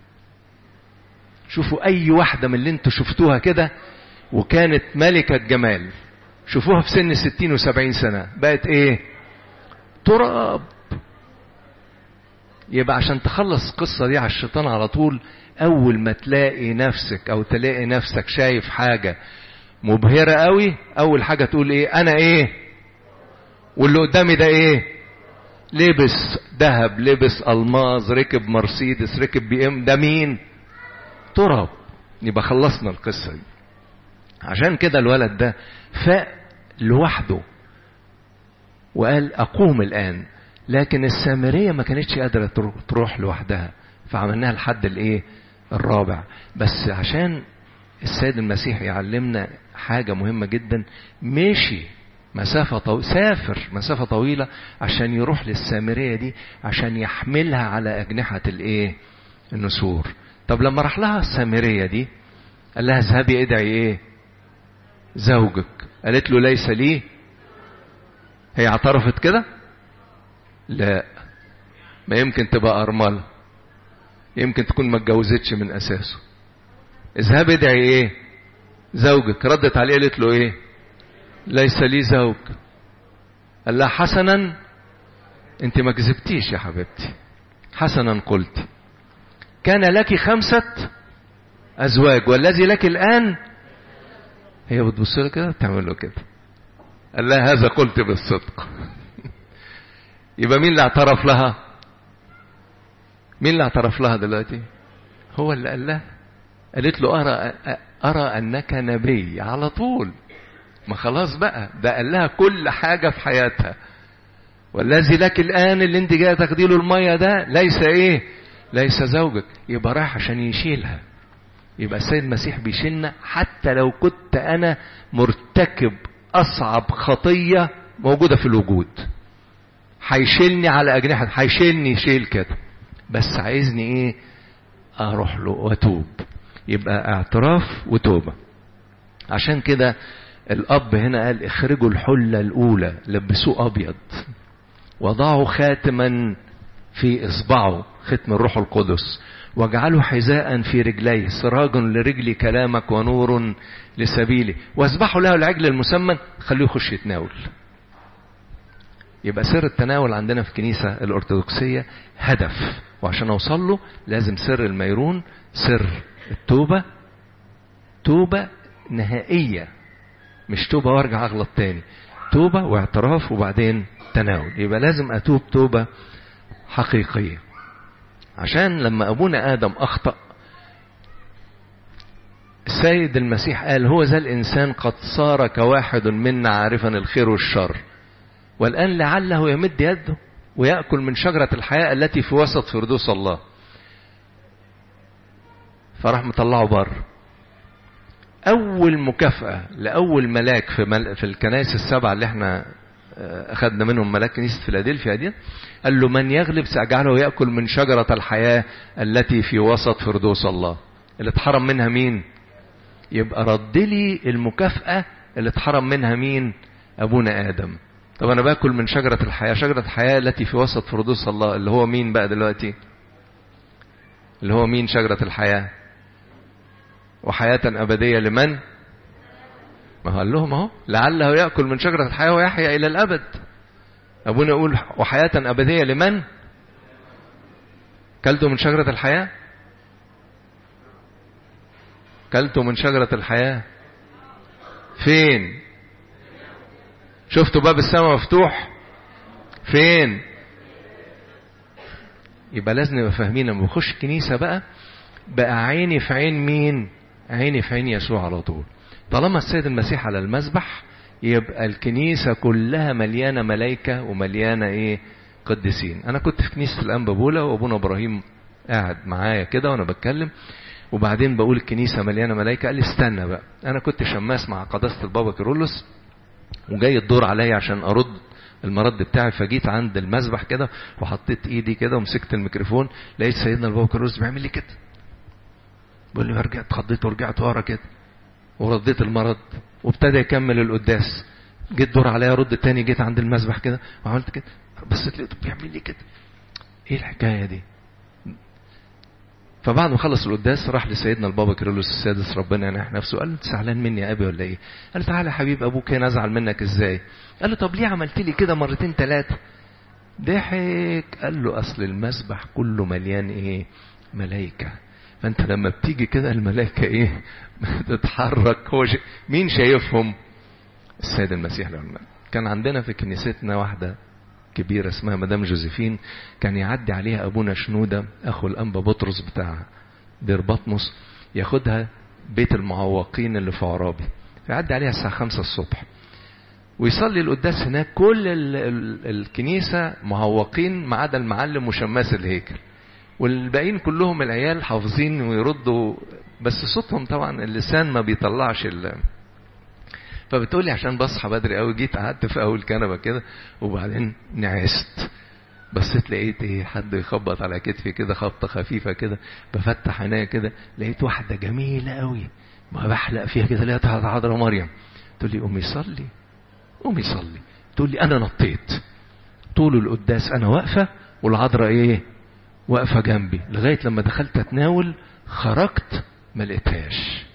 شوفوا اي واحدة من اللي انتوا شفتوها كده وكانت ملكة جمال شوفوها في سن ستين وسبعين سنة بقت ايه تراب يبقى عشان تخلص القصة دي على الشيطان على طول اول ما تلاقي نفسك او تلاقي نفسك شايف حاجة مبهرة قوي اول حاجة تقول ايه انا ايه واللي قدامي ده ايه لبس ذهب لبس الماظ ركب مرسيدس ركب بي ام ده مين تراب يبقى خلصنا القصة دي عشان كده الولد ده فاق لوحده وقال اقوم الان لكن السامرية ما كانتش قادرة تروح لوحدها فعملناها لحد الايه الرابع بس عشان السيد المسيح يعلمنا حاجة مهمة جدا مشي مسافة طو... سافر مسافة طويلة عشان يروح للسامرية دي عشان يحملها على أجنحة الإيه؟ النسور. طب لما راح لها السامرية دي قال لها اذهبي ادعي إيه؟ زوجك. قالت له ليس لي هي اعترفت كده؟ لا ما يمكن تبقى أرملة يمكن تكون ما اتجوزتش من أساسه اذهب ادعي ايه زوجك ردت عليه قالت له ايه ليس لي زوج قال لها حسنا انت ما كذبتيش يا حبيبتي حسنا قلت كان لك خمسة أزواج والذي لك الآن هي بتبص له كده تعمل له كده قال لها هذا قلت بالصدق يبقى مين اللي اعترف لها مين اللي اعترف لها دلوقتي هو اللي قال لها قالت له أرى, أرى أنك نبي على طول ما خلاص بقى ده قال لها كل حاجة في حياتها والذي لك الآن اللي انت جاي تاخدي له المية ده ليس ايه ليس زوجك يبقى رايح عشان يشيلها يبقى السيد المسيح بيشيلنا حتى لو كنت أنا مرتكب أصعب خطية موجودة في الوجود هيشيلني على أجنحة هيشيلني شيل كده بس عايزني ايه اروح له واتوب يبقى اعتراف وتوبة عشان كده الأب هنا قال اخرجوا الحلة الأولى لبسوه أبيض وضعوا خاتما في إصبعه ختم الروح القدس واجعلوا حذاء في رجليه سراج لرجل كلامك ونور لسبيله واذبحوا له العجل المسمن خليه يخش يتناول يبقى سر التناول عندنا في الكنيسة الأرثوذكسية هدف وعشان أوصل له لازم سر الميرون سر التوبة توبة نهائية مش توبة وارجع أغلط تاني توبة واعتراف وبعدين تناول يبقى لازم أتوب توبة حقيقية عشان لما أبونا آدم أخطأ السيد المسيح قال هو ذا الإنسان قد صار كواحد منا عارفا الخير والشر والآن لعله يمد يده ويأكل من شجرة الحياة التي في وسط فردوس الله فراح مطلعه بره أول مكافأة لأول ملاك في, مل... في الكنائس السبعة اللي احنا أخذنا منهم ملاك كنيسة فيلادلفيا دي قال له من يغلب سأجعله يأكل من شجرة الحياة التي في وسط فردوس الله اللي اتحرم منها مين يبقى رد لي المكافأة اللي اتحرم منها مين أبونا آدم طب أنا باكل من شجرة الحياة شجرة الحياة التي في وسط فردوس الله اللي هو مين بقى دلوقتي اللي هو مين شجرة الحياة وحياة أبدية لمن ما هو قال لهم اهو لعله يأكل من شجرة الحياة ويحيا إلى الأبد أبونا يقول وحياة أبدية لمن كلتوا من شجرة الحياة كلتوا من شجرة الحياة فين شفتوا باب السماء مفتوح فين يبقى لازم نبقى فاهمين لما بخش الكنيسة بقى بقى عيني في عين مين عيني في عين يسوع على طول طالما السيد المسيح على المذبح يبقى الكنيسة كلها مليانة ملايكة ومليانة ايه قديسين انا كنت في كنيسة الانبا بولا وابونا ابراهيم قاعد معايا كده وانا بتكلم وبعدين بقول الكنيسة مليانة ملايكة قال لي استنى بقى انا كنت شماس مع قداسة البابا كيرلس وجاي الدور عليا عشان ارد المرد بتاعي فجيت عند المذبح كده وحطيت ايدي كده ومسكت الميكروفون لقيت سيدنا البابا كيرلس بيعمل لي كده بيقول لي رجعت اتخضيت ورجعت ورا كده ورديت المرض وابتدى يكمل القداس جيت دور عليا رد تاني جيت عند المذبح كده وعملت كده بس لقيته بيعمل لي كده ايه الحكايه دي فبعد ما خلص القداس راح لسيدنا البابا كيرلس السادس ربنا ينح نفسه قال له انت زعلان مني يا ابي ولا ايه؟ قال له تعالى يا حبيب ابوك هنا ازعل منك ازاي؟ قال له طب ليه عملت لي كده مرتين ثلاثه؟ ضحك قال له اصل المسبح كله مليان ايه؟ ملائكه فانت لما بتيجي كده الملائكه ايه؟ بتتحرك هو شي... مين شايفهم؟ السيد المسيح له كان عندنا في كنيستنا واحده كبيرة اسمها مدام جوزيفين كان يعدي عليها أبونا شنودة أخو الأنبا بطرس بتاع دير بطمس ياخدها بيت المعوقين اللي في عرابي فيعدي عليها الساعة خمسة الصبح ويصلي القداس هناك كل ال ال الكنيسة معوقين ما عدا المعلم وشماس الهيكل والباقيين كلهم العيال حافظين ويردوا بس صوتهم طبعا اللسان ما بيطلعش ال فبتقولي عشان بصحى بدري قوي جيت قعدت في اول كنبه كده وبعدين نعست بصيت لقيت ايه حد يخبط على كتفي كده خبطه خفيفه كده بفتح عينيا كده لقيت واحده جميله قوي ما بحلق فيها كده لقيتها حضره مريم تقول لي قومي صلي قومي صلي تقول لي انا نطيت طول القداس انا واقفه والعذراء ايه واقفه جنبي لغايه لما دخلت اتناول خرجت ما لقيتهاش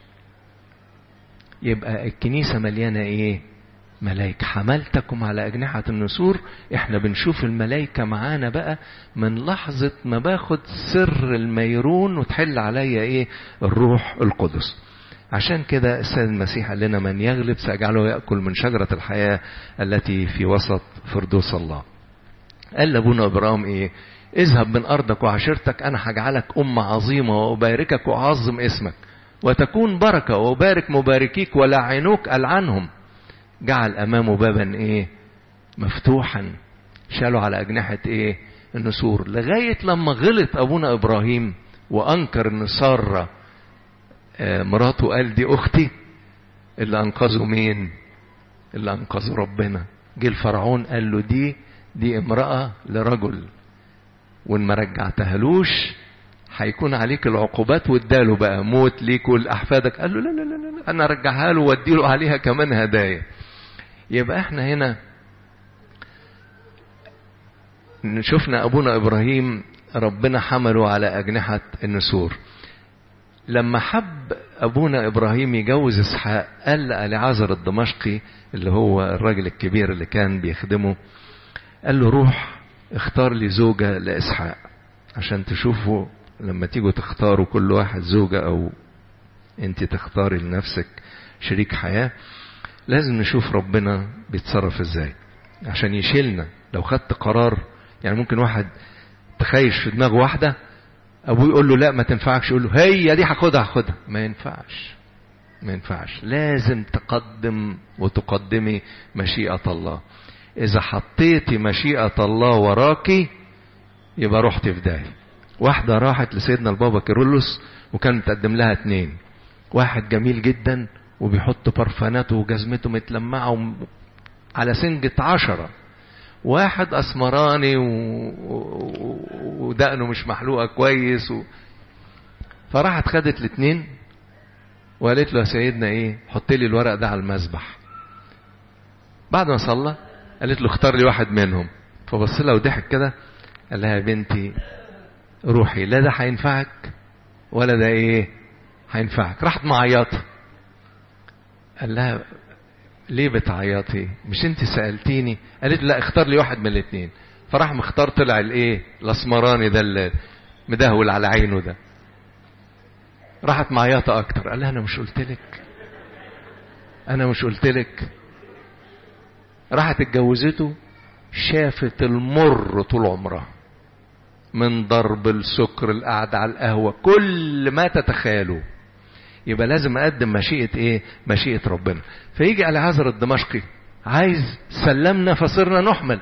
يبقى الكنيسة مليانة ايه ملايكة حملتكم على أجنحة النسور احنا بنشوف الملايكة معانا بقى من لحظة ما باخد سر الميرون وتحل عليا ايه الروح القدس عشان كده السيد المسيح قال لنا من يغلب سأجعله يأكل من شجرة الحياة التي في وسط فردوس الله قال لابونا إبراهيم ايه اذهب من أرضك وعشيرتك أنا هجعلك أمة عظيمة وأباركك وأعظم اسمك وتكون بركة وبارك مباركيك ولعنوك ألعنهم جعل أمامه بابا إيه مفتوحا شالوا على أجنحة إيه النسور لغاية لما غلط أبونا إبراهيم وأنكر إن سارة مراته قال دي أختي اللي أنقذوا مين اللي أنقذوا ربنا جه الفرعون قال له دي دي امرأة لرجل وإن ما رجعتهالوش هيكون عليك العقوبات واداله بقى موت ليك ولاحفادك قال له لا لا لا لا انا ارجعها له واديله عليها كمان هدايا يبقى احنا هنا شفنا ابونا ابراهيم ربنا حمله على اجنحه النسور لما حب ابونا ابراهيم يجوز اسحاق قال لعازر الدمشقي اللي هو الراجل الكبير اللي كان بيخدمه قال له روح اختار لي زوجة لإسحاق عشان تشوفوا لما تيجوا تختاروا كل واحد زوجة أو أنت تختاري لنفسك شريك حياة لازم نشوف ربنا بيتصرف ازاي عشان يشيلنا لو خدت قرار يعني ممكن واحد تخيش في دماغ واحدة أبوه يقول له لا ما تنفعكش يقول له هي دي هاخدها هاخدها ما ينفعش ما ينفعش لازم تقدم وتقدمي مشيئة الله إذا حطيتي مشيئة الله وراكي يبقى رحت في داهية واحدة راحت لسيدنا البابا كيرلس وكان متقدم لها اتنين واحد جميل جدا وبيحط برفاناته وجزمته متلمعة وم... على سنجة عشرة واحد أسمراني و... ودقنه مش محلوقة كويس و... فراحت خدت الاتنين وقالت له يا سيدنا ايه حط لي الورق ده على المذبح بعد ما صلى قالت له اختار لي واحد منهم فبص لها وضحك كده قال لها يا بنتي روحي لا ده هينفعك ولا ده ايه هينفعك راحت معيطه قال لها ليه بتعيطي مش انت سالتيني قالت لا اختار لي واحد من الاثنين فراح مختار طلع الايه الاسمراني ده اللي مدهول على عينه ده راحت معيطه اكتر قال لها انا مش قلت لك انا مش قلت لك راحت اتجوزته شافت المر طول عمرها من ضرب السكر القعدة على القهوة كل ما تتخيلوا يبقى لازم اقدم مشيئة ايه مشيئة ربنا فيجي على عذر الدمشقي عايز سلمنا فصرنا نحمل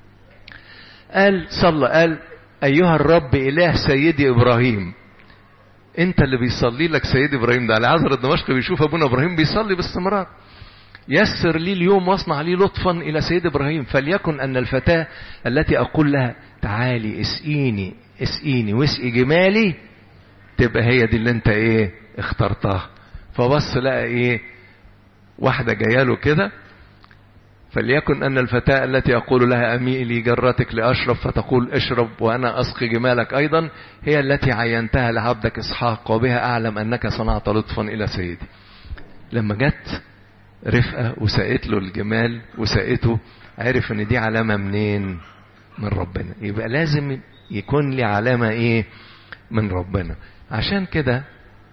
قال صلى قال ايها الرب اله سيدي ابراهيم انت اللي بيصلي لك سيدي ابراهيم ده على عذر الدمشقي بيشوف ابونا ابراهيم بيصلي باستمرار يسر لي اليوم واصنع لي لطفا الى سيد ابراهيم فليكن ان الفتاه التي اقول لها تعالي اسقيني اسقيني واسقي جمالي تبقى هي دي اللي انت ايه اخترتها فبص لقى ايه واحدة جايه له كده فليكن ان الفتاة التي اقول لها اميلي جرتك لاشرب فتقول اشرب وانا اسقي جمالك ايضا هي التي عينتها لعبدك اسحاق وبها اعلم انك صنعت لطفا الى سيدي لما جت رفقة وسقت له الجمال وسقته عرف ان دي علامة منين من ربنا يبقى لازم يكون لي علامة ايه من ربنا عشان كده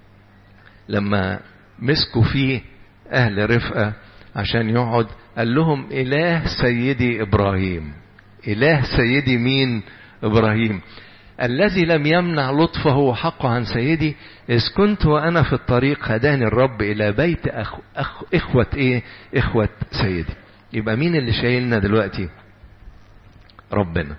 لما مسكوا فيه اهل رفقة عشان يقعد قال لهم اله سيدي ابراهيم اله سيدي مين ابراهيم الذي لم يمنع لطفه وحقه عن سيدي إذ كنت وأنا في الطريق هداني الرب إلى بيت أخ أخ إخوة إيه؟ إخوة سيدي. يبقى مين اللي شايلنا دلوقتي؟ ربنا.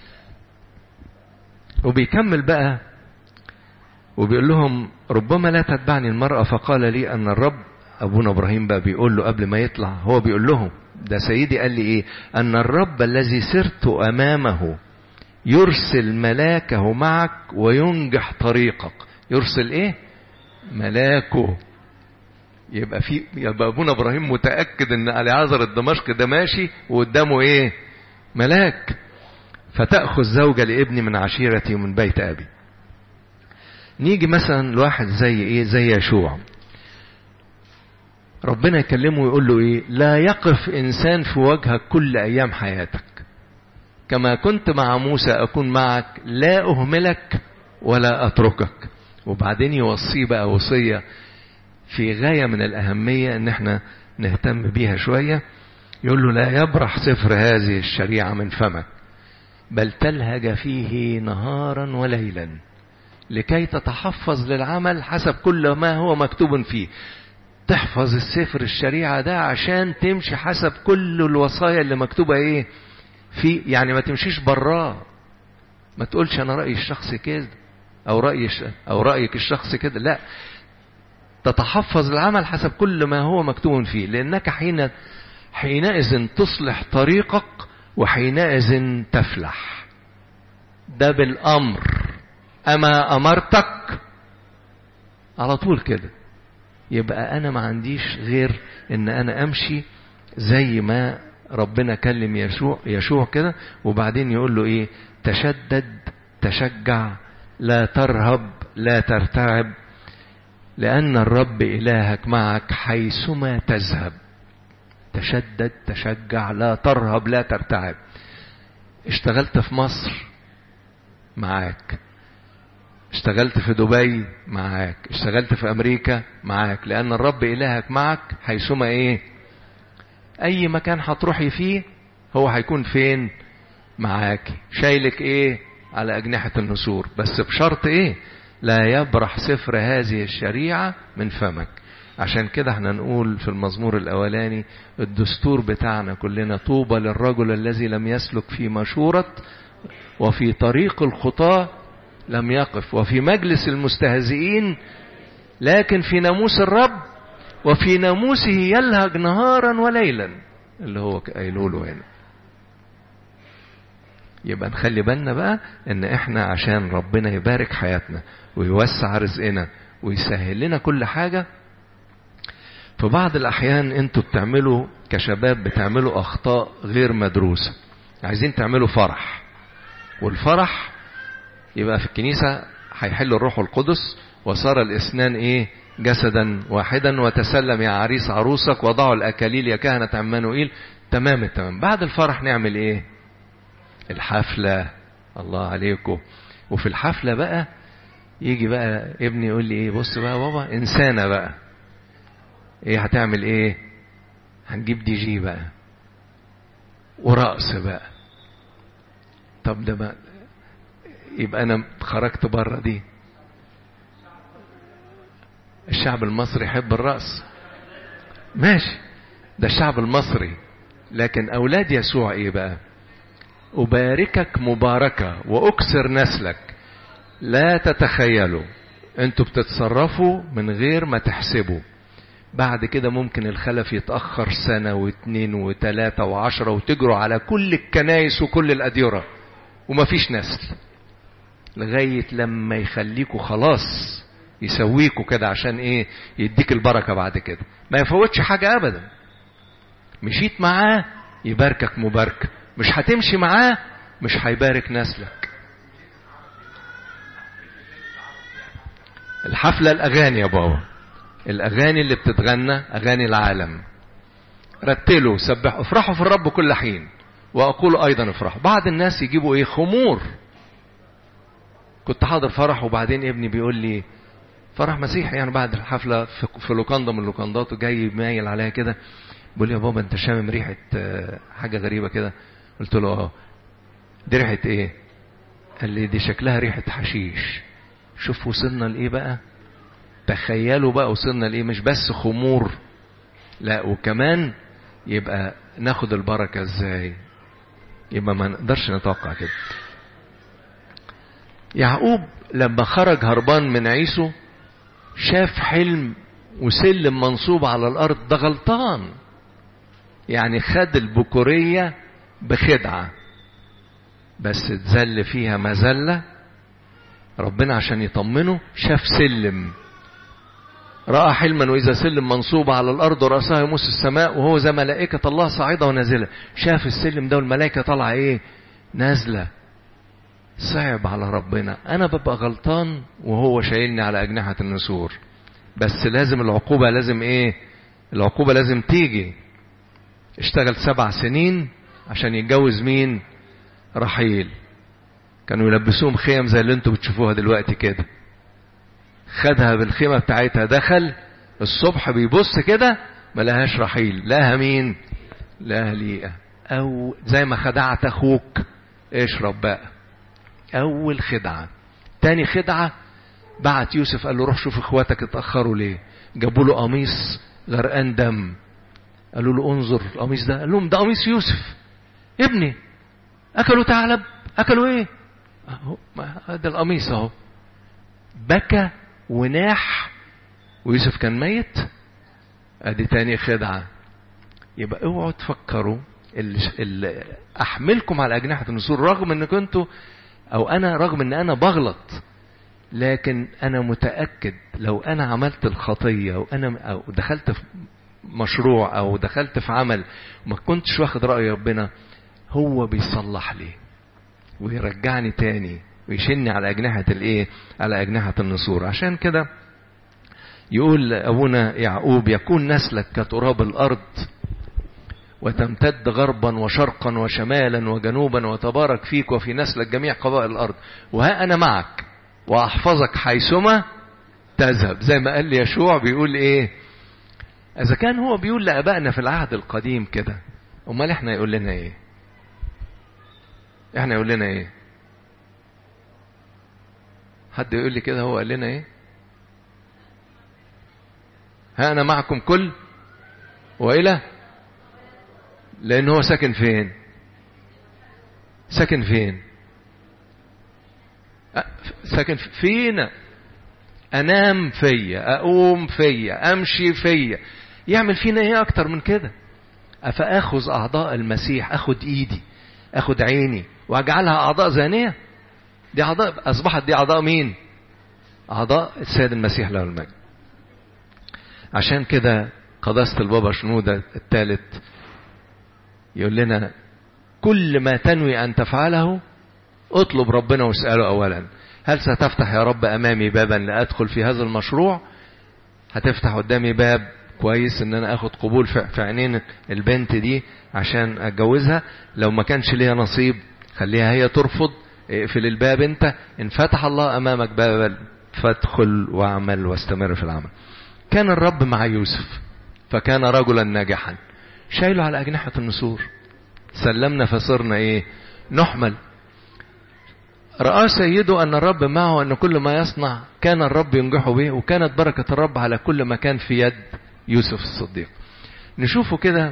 وبيكمل بقى وبيقول لهم ربما لا تتبعني المرأة فقال لي أن الرب أبونا إبراهيم بقى بيقول له قبل ما يطلع هو بيقول لهم ده سيدي قال لي إيه؟ أن الرب الذي سرت أمامه يرسل ملاكه معك وينجح طريقك يرسل ايه ملاكه يبقى في يبقى ابونا ابراهيم متاكد ان اليعازر الدمشق ده ماشي وقدامه ايه ملاك فتاخذ زوجه لابني من عشيرتي ومن بيت ابي نيجي مثلا لواحد زي ايه زي يشوع ربنا يكلمه ويقول له ايه لا يقف انسان في وجهك كل ايام حياتك كما كنت مع موسى أكون معك لا أهملك ولا أتركك وبعدين يوصيه بقى وصية في غاية من الأهمية إن احنا نهتم بيها شوية يقول له لا يبرح سفر هذه الشريعة من فمك بل تلهج فيه نهارا وليلا لكي تتحفظ للعمل حسب كل ما هو مكتوب فيه تحفظ السفر الشريعة ده عشان تمشي حسب كل الوصايا اللي مكتوبة ايه في يعني ما تمشيش براه ما تقولش انا رايي الشخصي كده او رايي او رايك الشخصي كده لا تتحفظ العمل حسب كل ما هو مكتوب فيه لانك حين حينئذ تصلح طريقك وحينئذ تفلح ده بالامر أما أمرتك على طول كده يبقى أنا ما عنديش غير إن أنا أمشي زي ما ربنا كلم يشوع يشوع كده وبعدين يقول له إيه تشدد تشجع لا ترهب لا ترتعب لأن الرب إلهك معك حيثما تذهب تشدد تشجع لا ترهب لا ترتعب اشتغلت في مصر معاك اشتغلت في دبي معاك اشتغلت في امريكا معاك لان الرب الهك معك حيثما ايه اي مكان هتروحي فيه هو هيكون فين معاك شايلك ايه على اجنحة النسور بس بشرط ايه لا يبرح سفر هذه الشريعة من فمك عشان كده احنا نقول في المزمور الاولاني الدستور بتاعنا كلنا طوبى للرجل الذي لم يسلك في مشورة وفي طريق الخطاة لم يقف وفي مجلس المستهزئين لكن في ناموس الرب وفي ناموسه يلهج نهارا وليلا اللي هو قايله له هنا يبقى نخلي بالنا بقى ان احنا عشان ربنا يبارك حياتنا ويوسع رزقنا ويسهل لنا كل حاجة في بعض الاحيان انتوا بتعملوا كشباب بتعملوا اخطاء غير مدروسة عايزين تعملوا فرح والفرح يبقى في الكنيسة هيحل الروح القدس وصار الاثنان ايه جسدا واحدا وتسلم يا عريس عروسك وضعوا الاكاليل يا كهنة عمانوئيل تمام التمام بعد الفرح نعمل ايه الحفلة الله عليكم وفي الحفلة بقى يجي بقى ابني يقول لي ايه بص بقى بابا انسانة بقى ايه هتعمل ايه هنجيب دي جي بقى ورقص بقى طب ده بقى يبقى انا خرجت بره دي الشعب المصري يحب الرقص ماشي ده الشعب المصري لكن اولاد يسوع ايه بقى أباركك مباركة وأكسر نسلك لا تتخيلوا انتوا بتتصرفوا من غير ما تحسبوا بعد كده ممكن الخلف يتأخر سنة واثنين وثلاثة وعشرة وتجروا على كل الكنايس وكل الأديرة ومفيش نسل لغاية لما يخليكوا خلاص يسويكوا كده عشان ايه يديك البركة بعد كده ما يفوتش حاجة أبدا مشيت معاه يباركك مباركة مش هتمشي معاه مش هيبارك نسلك الحفلة الأغاني يا بابا الأغاني اللي بتتغنى أغاني العالم رتلوا سبحوا افرحوا في الرب كل حين وأقول أيضا افرحوا بعض الناس يجيبوا إيه خمور كنت حاضر فرح وبعدين ابني بيقول لي فرح مسيحي يعني بعد الحفلة في لوكاندا من اللوكاندات وجاي مايل عليها كده بيقول لي يا بابا انت شامم ريحة حاجة غريبة كده قلت له اه دي ريحة ايه قال لي دي شكلها ريحة حشيش شوف وصلنا لايه بقى تخيلوا بقى وصلنا لايه مش بس خمور لا وكمان يبقى ناخد البركة ازاي يبقى ما نقدرش نتوقع كده يعقوب لما خرج هربان من عيسو شاف حلم وسلم منصوب على الارض ده غلطان يعني خد البكورية بخدعة بس اتذل فيها مذلة ربنا عشان يطمنه شاف سلم رأى حلما وإذا سلم منصوب على الأرض ورأسها يمس السماء وهو زي ملائكة الله صاعدة ونازلة شاف السلم ده والملائكة طالعة إيه نازلة صعب على ربنا أنا ببقى غلطان وهو شايلني على أجنحة النسور بس لازم العقوبة لازم إيه العقوبة لازم تيجي اشتغل سبع سنين عشان يتجوز مين رحيل كانوا يلبسوهم خيم زي اللي انتوا بتشوفوها دلوقتي كده خدها بالخيمة بتاعتها دخل الصبح بيبص كده ما لهاش رحيل لها مين لها ليئة او زي ما خدعت اخوك اشرب بقى اول خدعة تاني خدعة بعت يوسف قال له روح شوف اخواتك اتأخروا ليه جابوا له قميص غرقان دم قالوا له انظر القميص ده قال لهم ده قميص يوسف ابني اكلوا ثعلب اكلوا ايه اهو ده القميص اهو بكى وناح ويوسف كان ميت ادي تاني خدعة يبقى اوعوا تفكروا اللي, اللي احملكم على اجنحة النسور رغم ان كنتوا او انا رغم ان انا بغلط لكن انا متاكد لو انا عملت الخطيه وانا او دخلت في مشروع او دخلت في عمل وما كنتش واخد راي ربنا هو بيصلح لي ويرجعني تاني ويشني على اجنحه الايه على اجنحه النسور عشان كده يقول ابونا يعقوب يكون نسلك كتراب الارض وتمتد غربا وشرقا وشمالا وجنوبا وتبارك فيك وفي نسلك جميع قبائل الارض وها انا معك واحفظك حيثما تذهب زي ما قال لي يشوع بيقول ايه اذا كان هو بيقول لابائنا في العهد القديم كده امال احنا يقول لنا ايه احنا يقول لنا ايه حد يقول لي كده هو قال لنا ايه ها انا معكم كل والى لان هو ساكن فين ساكن فين ساكن فينا انام فيا اقوم فيا امشي فيا يعمل فينا ايه اكتر من كده افاخذ اعضاء المسيح اخد ايدي اخد عيني واجعلها اعضاء زانيه دي اعضاء اصبحت دي اعضاء مين اعضاء السيد المسيح له المجد عشان كده قداسة البابا شنودة الثالث يقول لنا كل ما تنوي أن تفعله اطلب ربنا واسأله أولا هل ستفتح يا رب أمامي بابا لأدخل في هذا المشروع هتفتح قدامي باب كويس ان انا اخد قبول في عينين البنت دي عشان اتجوزها لو ما كانش ليها نصيب خليها هي ترفض اقفل الباب انت ان فتح الله امامك بابا فادخل واعمل واستمر في العمل كان الرب مع يوسف فكان رجلا ناجحا شايله على أجنحة النسور سلمنا فصرنا إيه نحمل رأى سيده أن الرب معه أن كل ما يصنع كان الرب ينجحه به وكانت بركة الرب على كل ما كان في يد يوسف الصديق نشوفه كده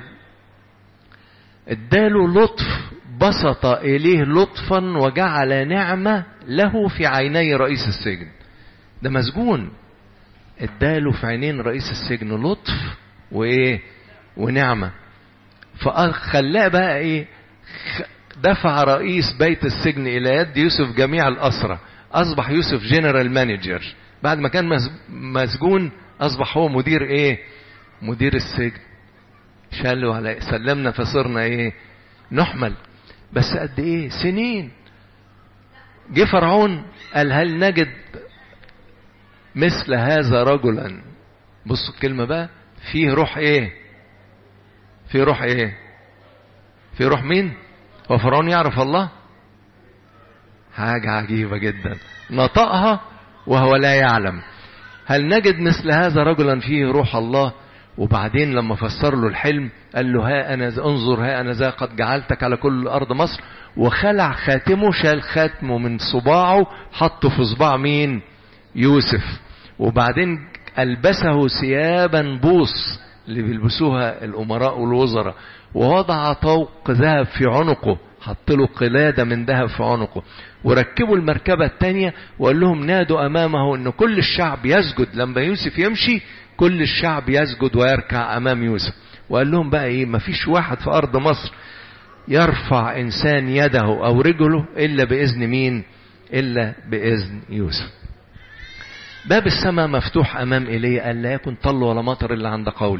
اداله لطف بسط إليه لطفا وجعل نعمة له في عيني رئيس السجن ده مسجون اداله في عينين رئيس السجن لطف وايه ونعمة فخلاه بقى ايه دفع رئيس بيت السجن الى يد يوسف جميع الاسرى اصبح يوسف جنرال مانجر بعد ما كان مسجون اصبح هو مدير ايه مدير السجن شالوا على سلمنا فصرنا ايه نحمل بس قد ايه سنين جه فرعون قال هل نجد مثل هذا رجلا بصوا الكلمة بقى فيه روح ايه فيه روح ايه فيه روح مين هو فرعون يعرف الله حاجة عجيبة جدا نطقها وهو لا يعلم هل نجد مثل هذا رجلا فيه روح الله وبعدين لما فسر له الحلم قال له ها أنا انظر ها أنا ذا قد جعلتك على كل أرض مصر وخلع خاتمه شال خاتمه من صباعه حطه في صباع مين يوسف وبعدين ألبسه ثيابا بوص اللي بيلبسوها الأمراء والوزراء ووضع طوق ذهب في عنقه حط له قلادة من ذهب في عنقه وركبوا المركبة الثانية وقال لهم نادوا أمامه أن كل الشعب يسجد لما يوسف يمشي كل الشعب يسجد ويركع أمام يوسف وقال لهم بقى إيه مفيش واحد في أرض مصر يرفع إنسان يده أو رجله إلا بإذن مين إلا بإذن يوسف باب السماء مفتوح أمام إيليا قال لا يكن طل ولا مطر إلا عند قولي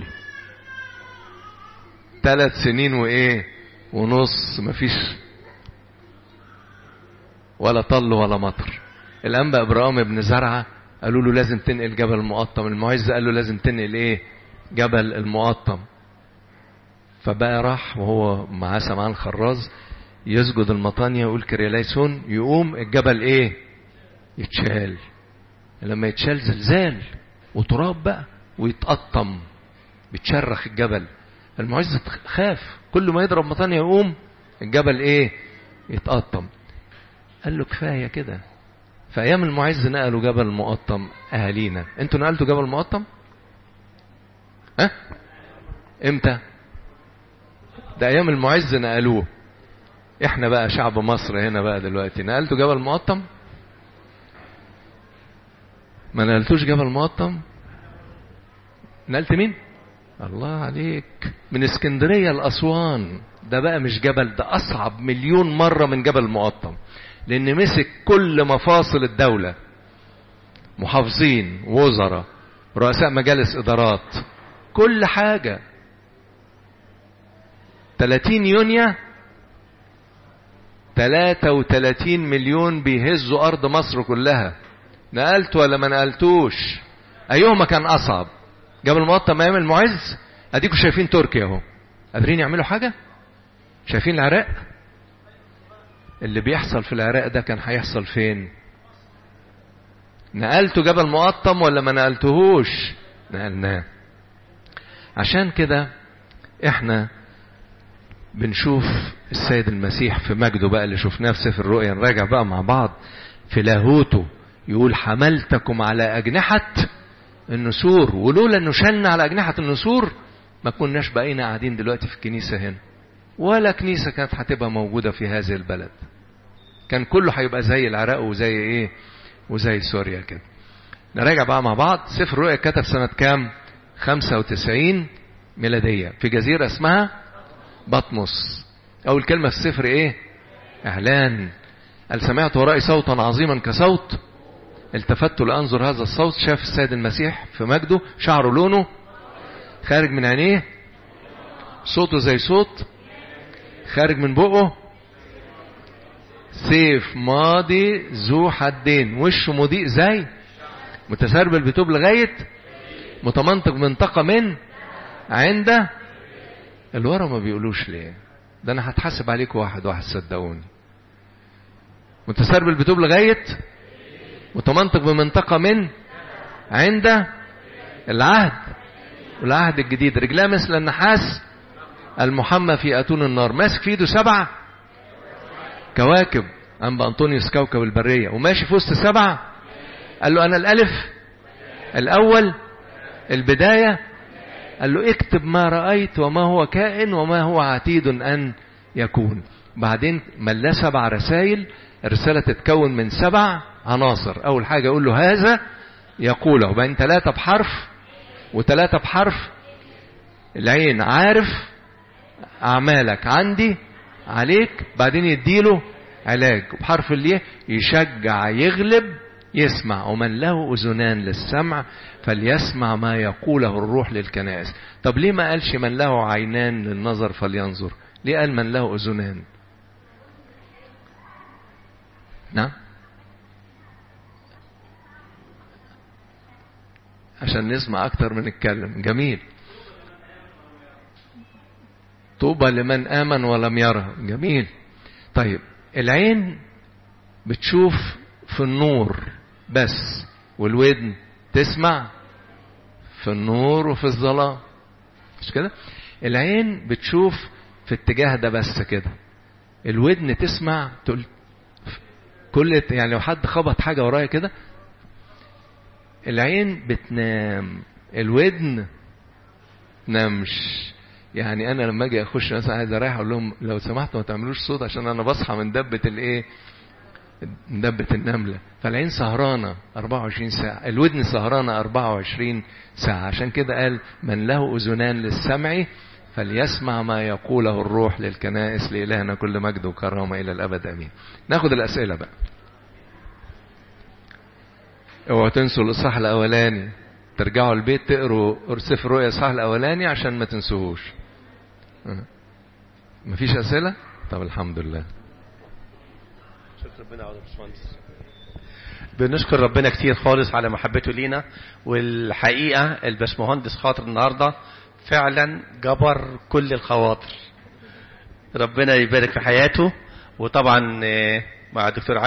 ثلاث سنين وإيه ونص مفيش ولا طل ولا مطر الأنبا إبراهيم بن زرعة قالوا له لازم تنقل جبل المقطم المعز قال له لازم تنقل إيه جبل المقطم فبقى راح وهو معاه سمعان خراز يسجد المطانية يقول كريلايسون يقوم الجبل ايه يتشال لما يتشال زلزال وتراب بقى ويتقطم بتشرخ الجبل المعز خاف كل ما يضرب مطانية يقوم الجبل ايه يتقطم قال له كفاية كده في ايام المعز نقلوا جبل المقطم اهالينا انتوا نقلتوا جبل المقطم ها امتى ده ايام المعز نقلوه احنا بقى شعب مصر هنا بقى دلوقتي نقلتوا جبل مقطم ما نقلتوش جبل مقطم نقلت مين الله عليك من اسكندرية لأسوان ده بقى مش جبل ده أصعب مليون مرة من جبل مقطم لأن مسك كل مفاصل الدولة محافظين وزراء رؤساء مجالس إدارات كل حاجة 30 يونيو 33 مليون بيهزوا أرض مصر كلها نقلت ولا ما نقلتوش أيهما كان أصعب جبل المقطم أيام المعز أديكم شايفين تركيا أهو قادرين يعملوا حاجة شايفين العراق اللي بيحصل في العراق ده كان هيحصل فين نقلته جبل مقطم ولا ما نقلتهوش نقلناه عشان كده احنا بنشوف السيد المسيح في مجده بقى اللي شفناه في سفر الرؤيا نراجع بقى مع بعض في لاهوته يقول حملتكم على أجنحة النسور ولولا انه شلنا على أجنحة النسور ما كناش بقينا قاعدين دلوقتي في الكنيسة هنا ولا كنيسة كانت هتبقى موجودة في هذه البلد كان كله هيبقى زي العراق وزي ايه وزي سوريا كده نراجع بقى مع بعض سفر الرؤيا كتب سنة كام 95 ميلادية في جزيرة اسمها بطمس أول كلمة في السفر إيه إعلان قال سمعت ورائي صوتا عظيما كصوت التفت لأنظر هذا الصوت شاف السيد المسيح في مجده شعره لونه خارج من عينيه صوته زي صوت خارج من بقه سيف ماضي ذو حدين وشه مضيء زي متسربل بتوب لغاية متمنطق منطقة من عند الورا ما بيقولوش ليه ده انا هتحاسب عليكم واحد واحد صدقوني متسربل بتوب لغاية متمنطق بمنطقة من عند العهد والعهد الجديد رجلاه مثل النحاس المحمى في أتون النار ماسك في ايده سبع كواكب أنبا أنطونيوس كوكب البرية وماشي في وسط سبع قال له أنا الألف الأول البداية قال له اكتب ما رأيت وما هو كائن وما هو عتيد أن يكون بعدين ملاه سبع رسائل الرسالة تتكون من سبع عناصر أول حاجة يقول له هذا يقوله وبعدين ثلاثة بحرف وثلاثة بحرف العين عارف أعمالك عندي عليك بعدين يديله علاج بحرف الياء يشجع يغلب يسمع ومن له أذنان للسمع فليسمع ما يقوله الروح للكنائس طب ليه ما قالش من له عينان للنظر فلينظر ليه قال من له أذنان نعم عشان نسمع أكتر من نتكلم جميل طوبى لمن آمن ولم يره جميل طيب العين بتشوف في النور بس والودن تسمع في النور وفي الظلام مش كده العين بتشوف في اتجاه ده بس كده الودن تسمع تقول كل يعني لو حد خبط حاجه ورايا كده العين بتنام الودن نامش يعني انا لما اجي اخش مثلا عايز اريح اقول لهم لو سمحتوا ما تعملوش صوت عشان انا بصحى من دبه الايه دبة النملة فالعين سهرانة 24 ساعة الودن سهرانة 24 ساعة عشان كده قال من له أذنان للسمع فليسمع ما يقوله الروح للكنائس لإلهنا كل مجد وكرامة إلى الأبد أمين ناخد الأسئلة بقى اوعوا تنسوا الإصحاح الأولاني ترجعوا البيت تقروا سفر رؤيا الإصحاح الأولاني عشان ما تنسوهوش مفيش أسئلة؟ طب الحمد لله ربنا يعوضك باشمهندس بنشكر ربنا كتير خالص على محبته لينا والحقيقه الباشمهندس خاطر النهارده فعلا جبر كل الخواطر ربنا يبارك في حياته وطبعا مع دكتور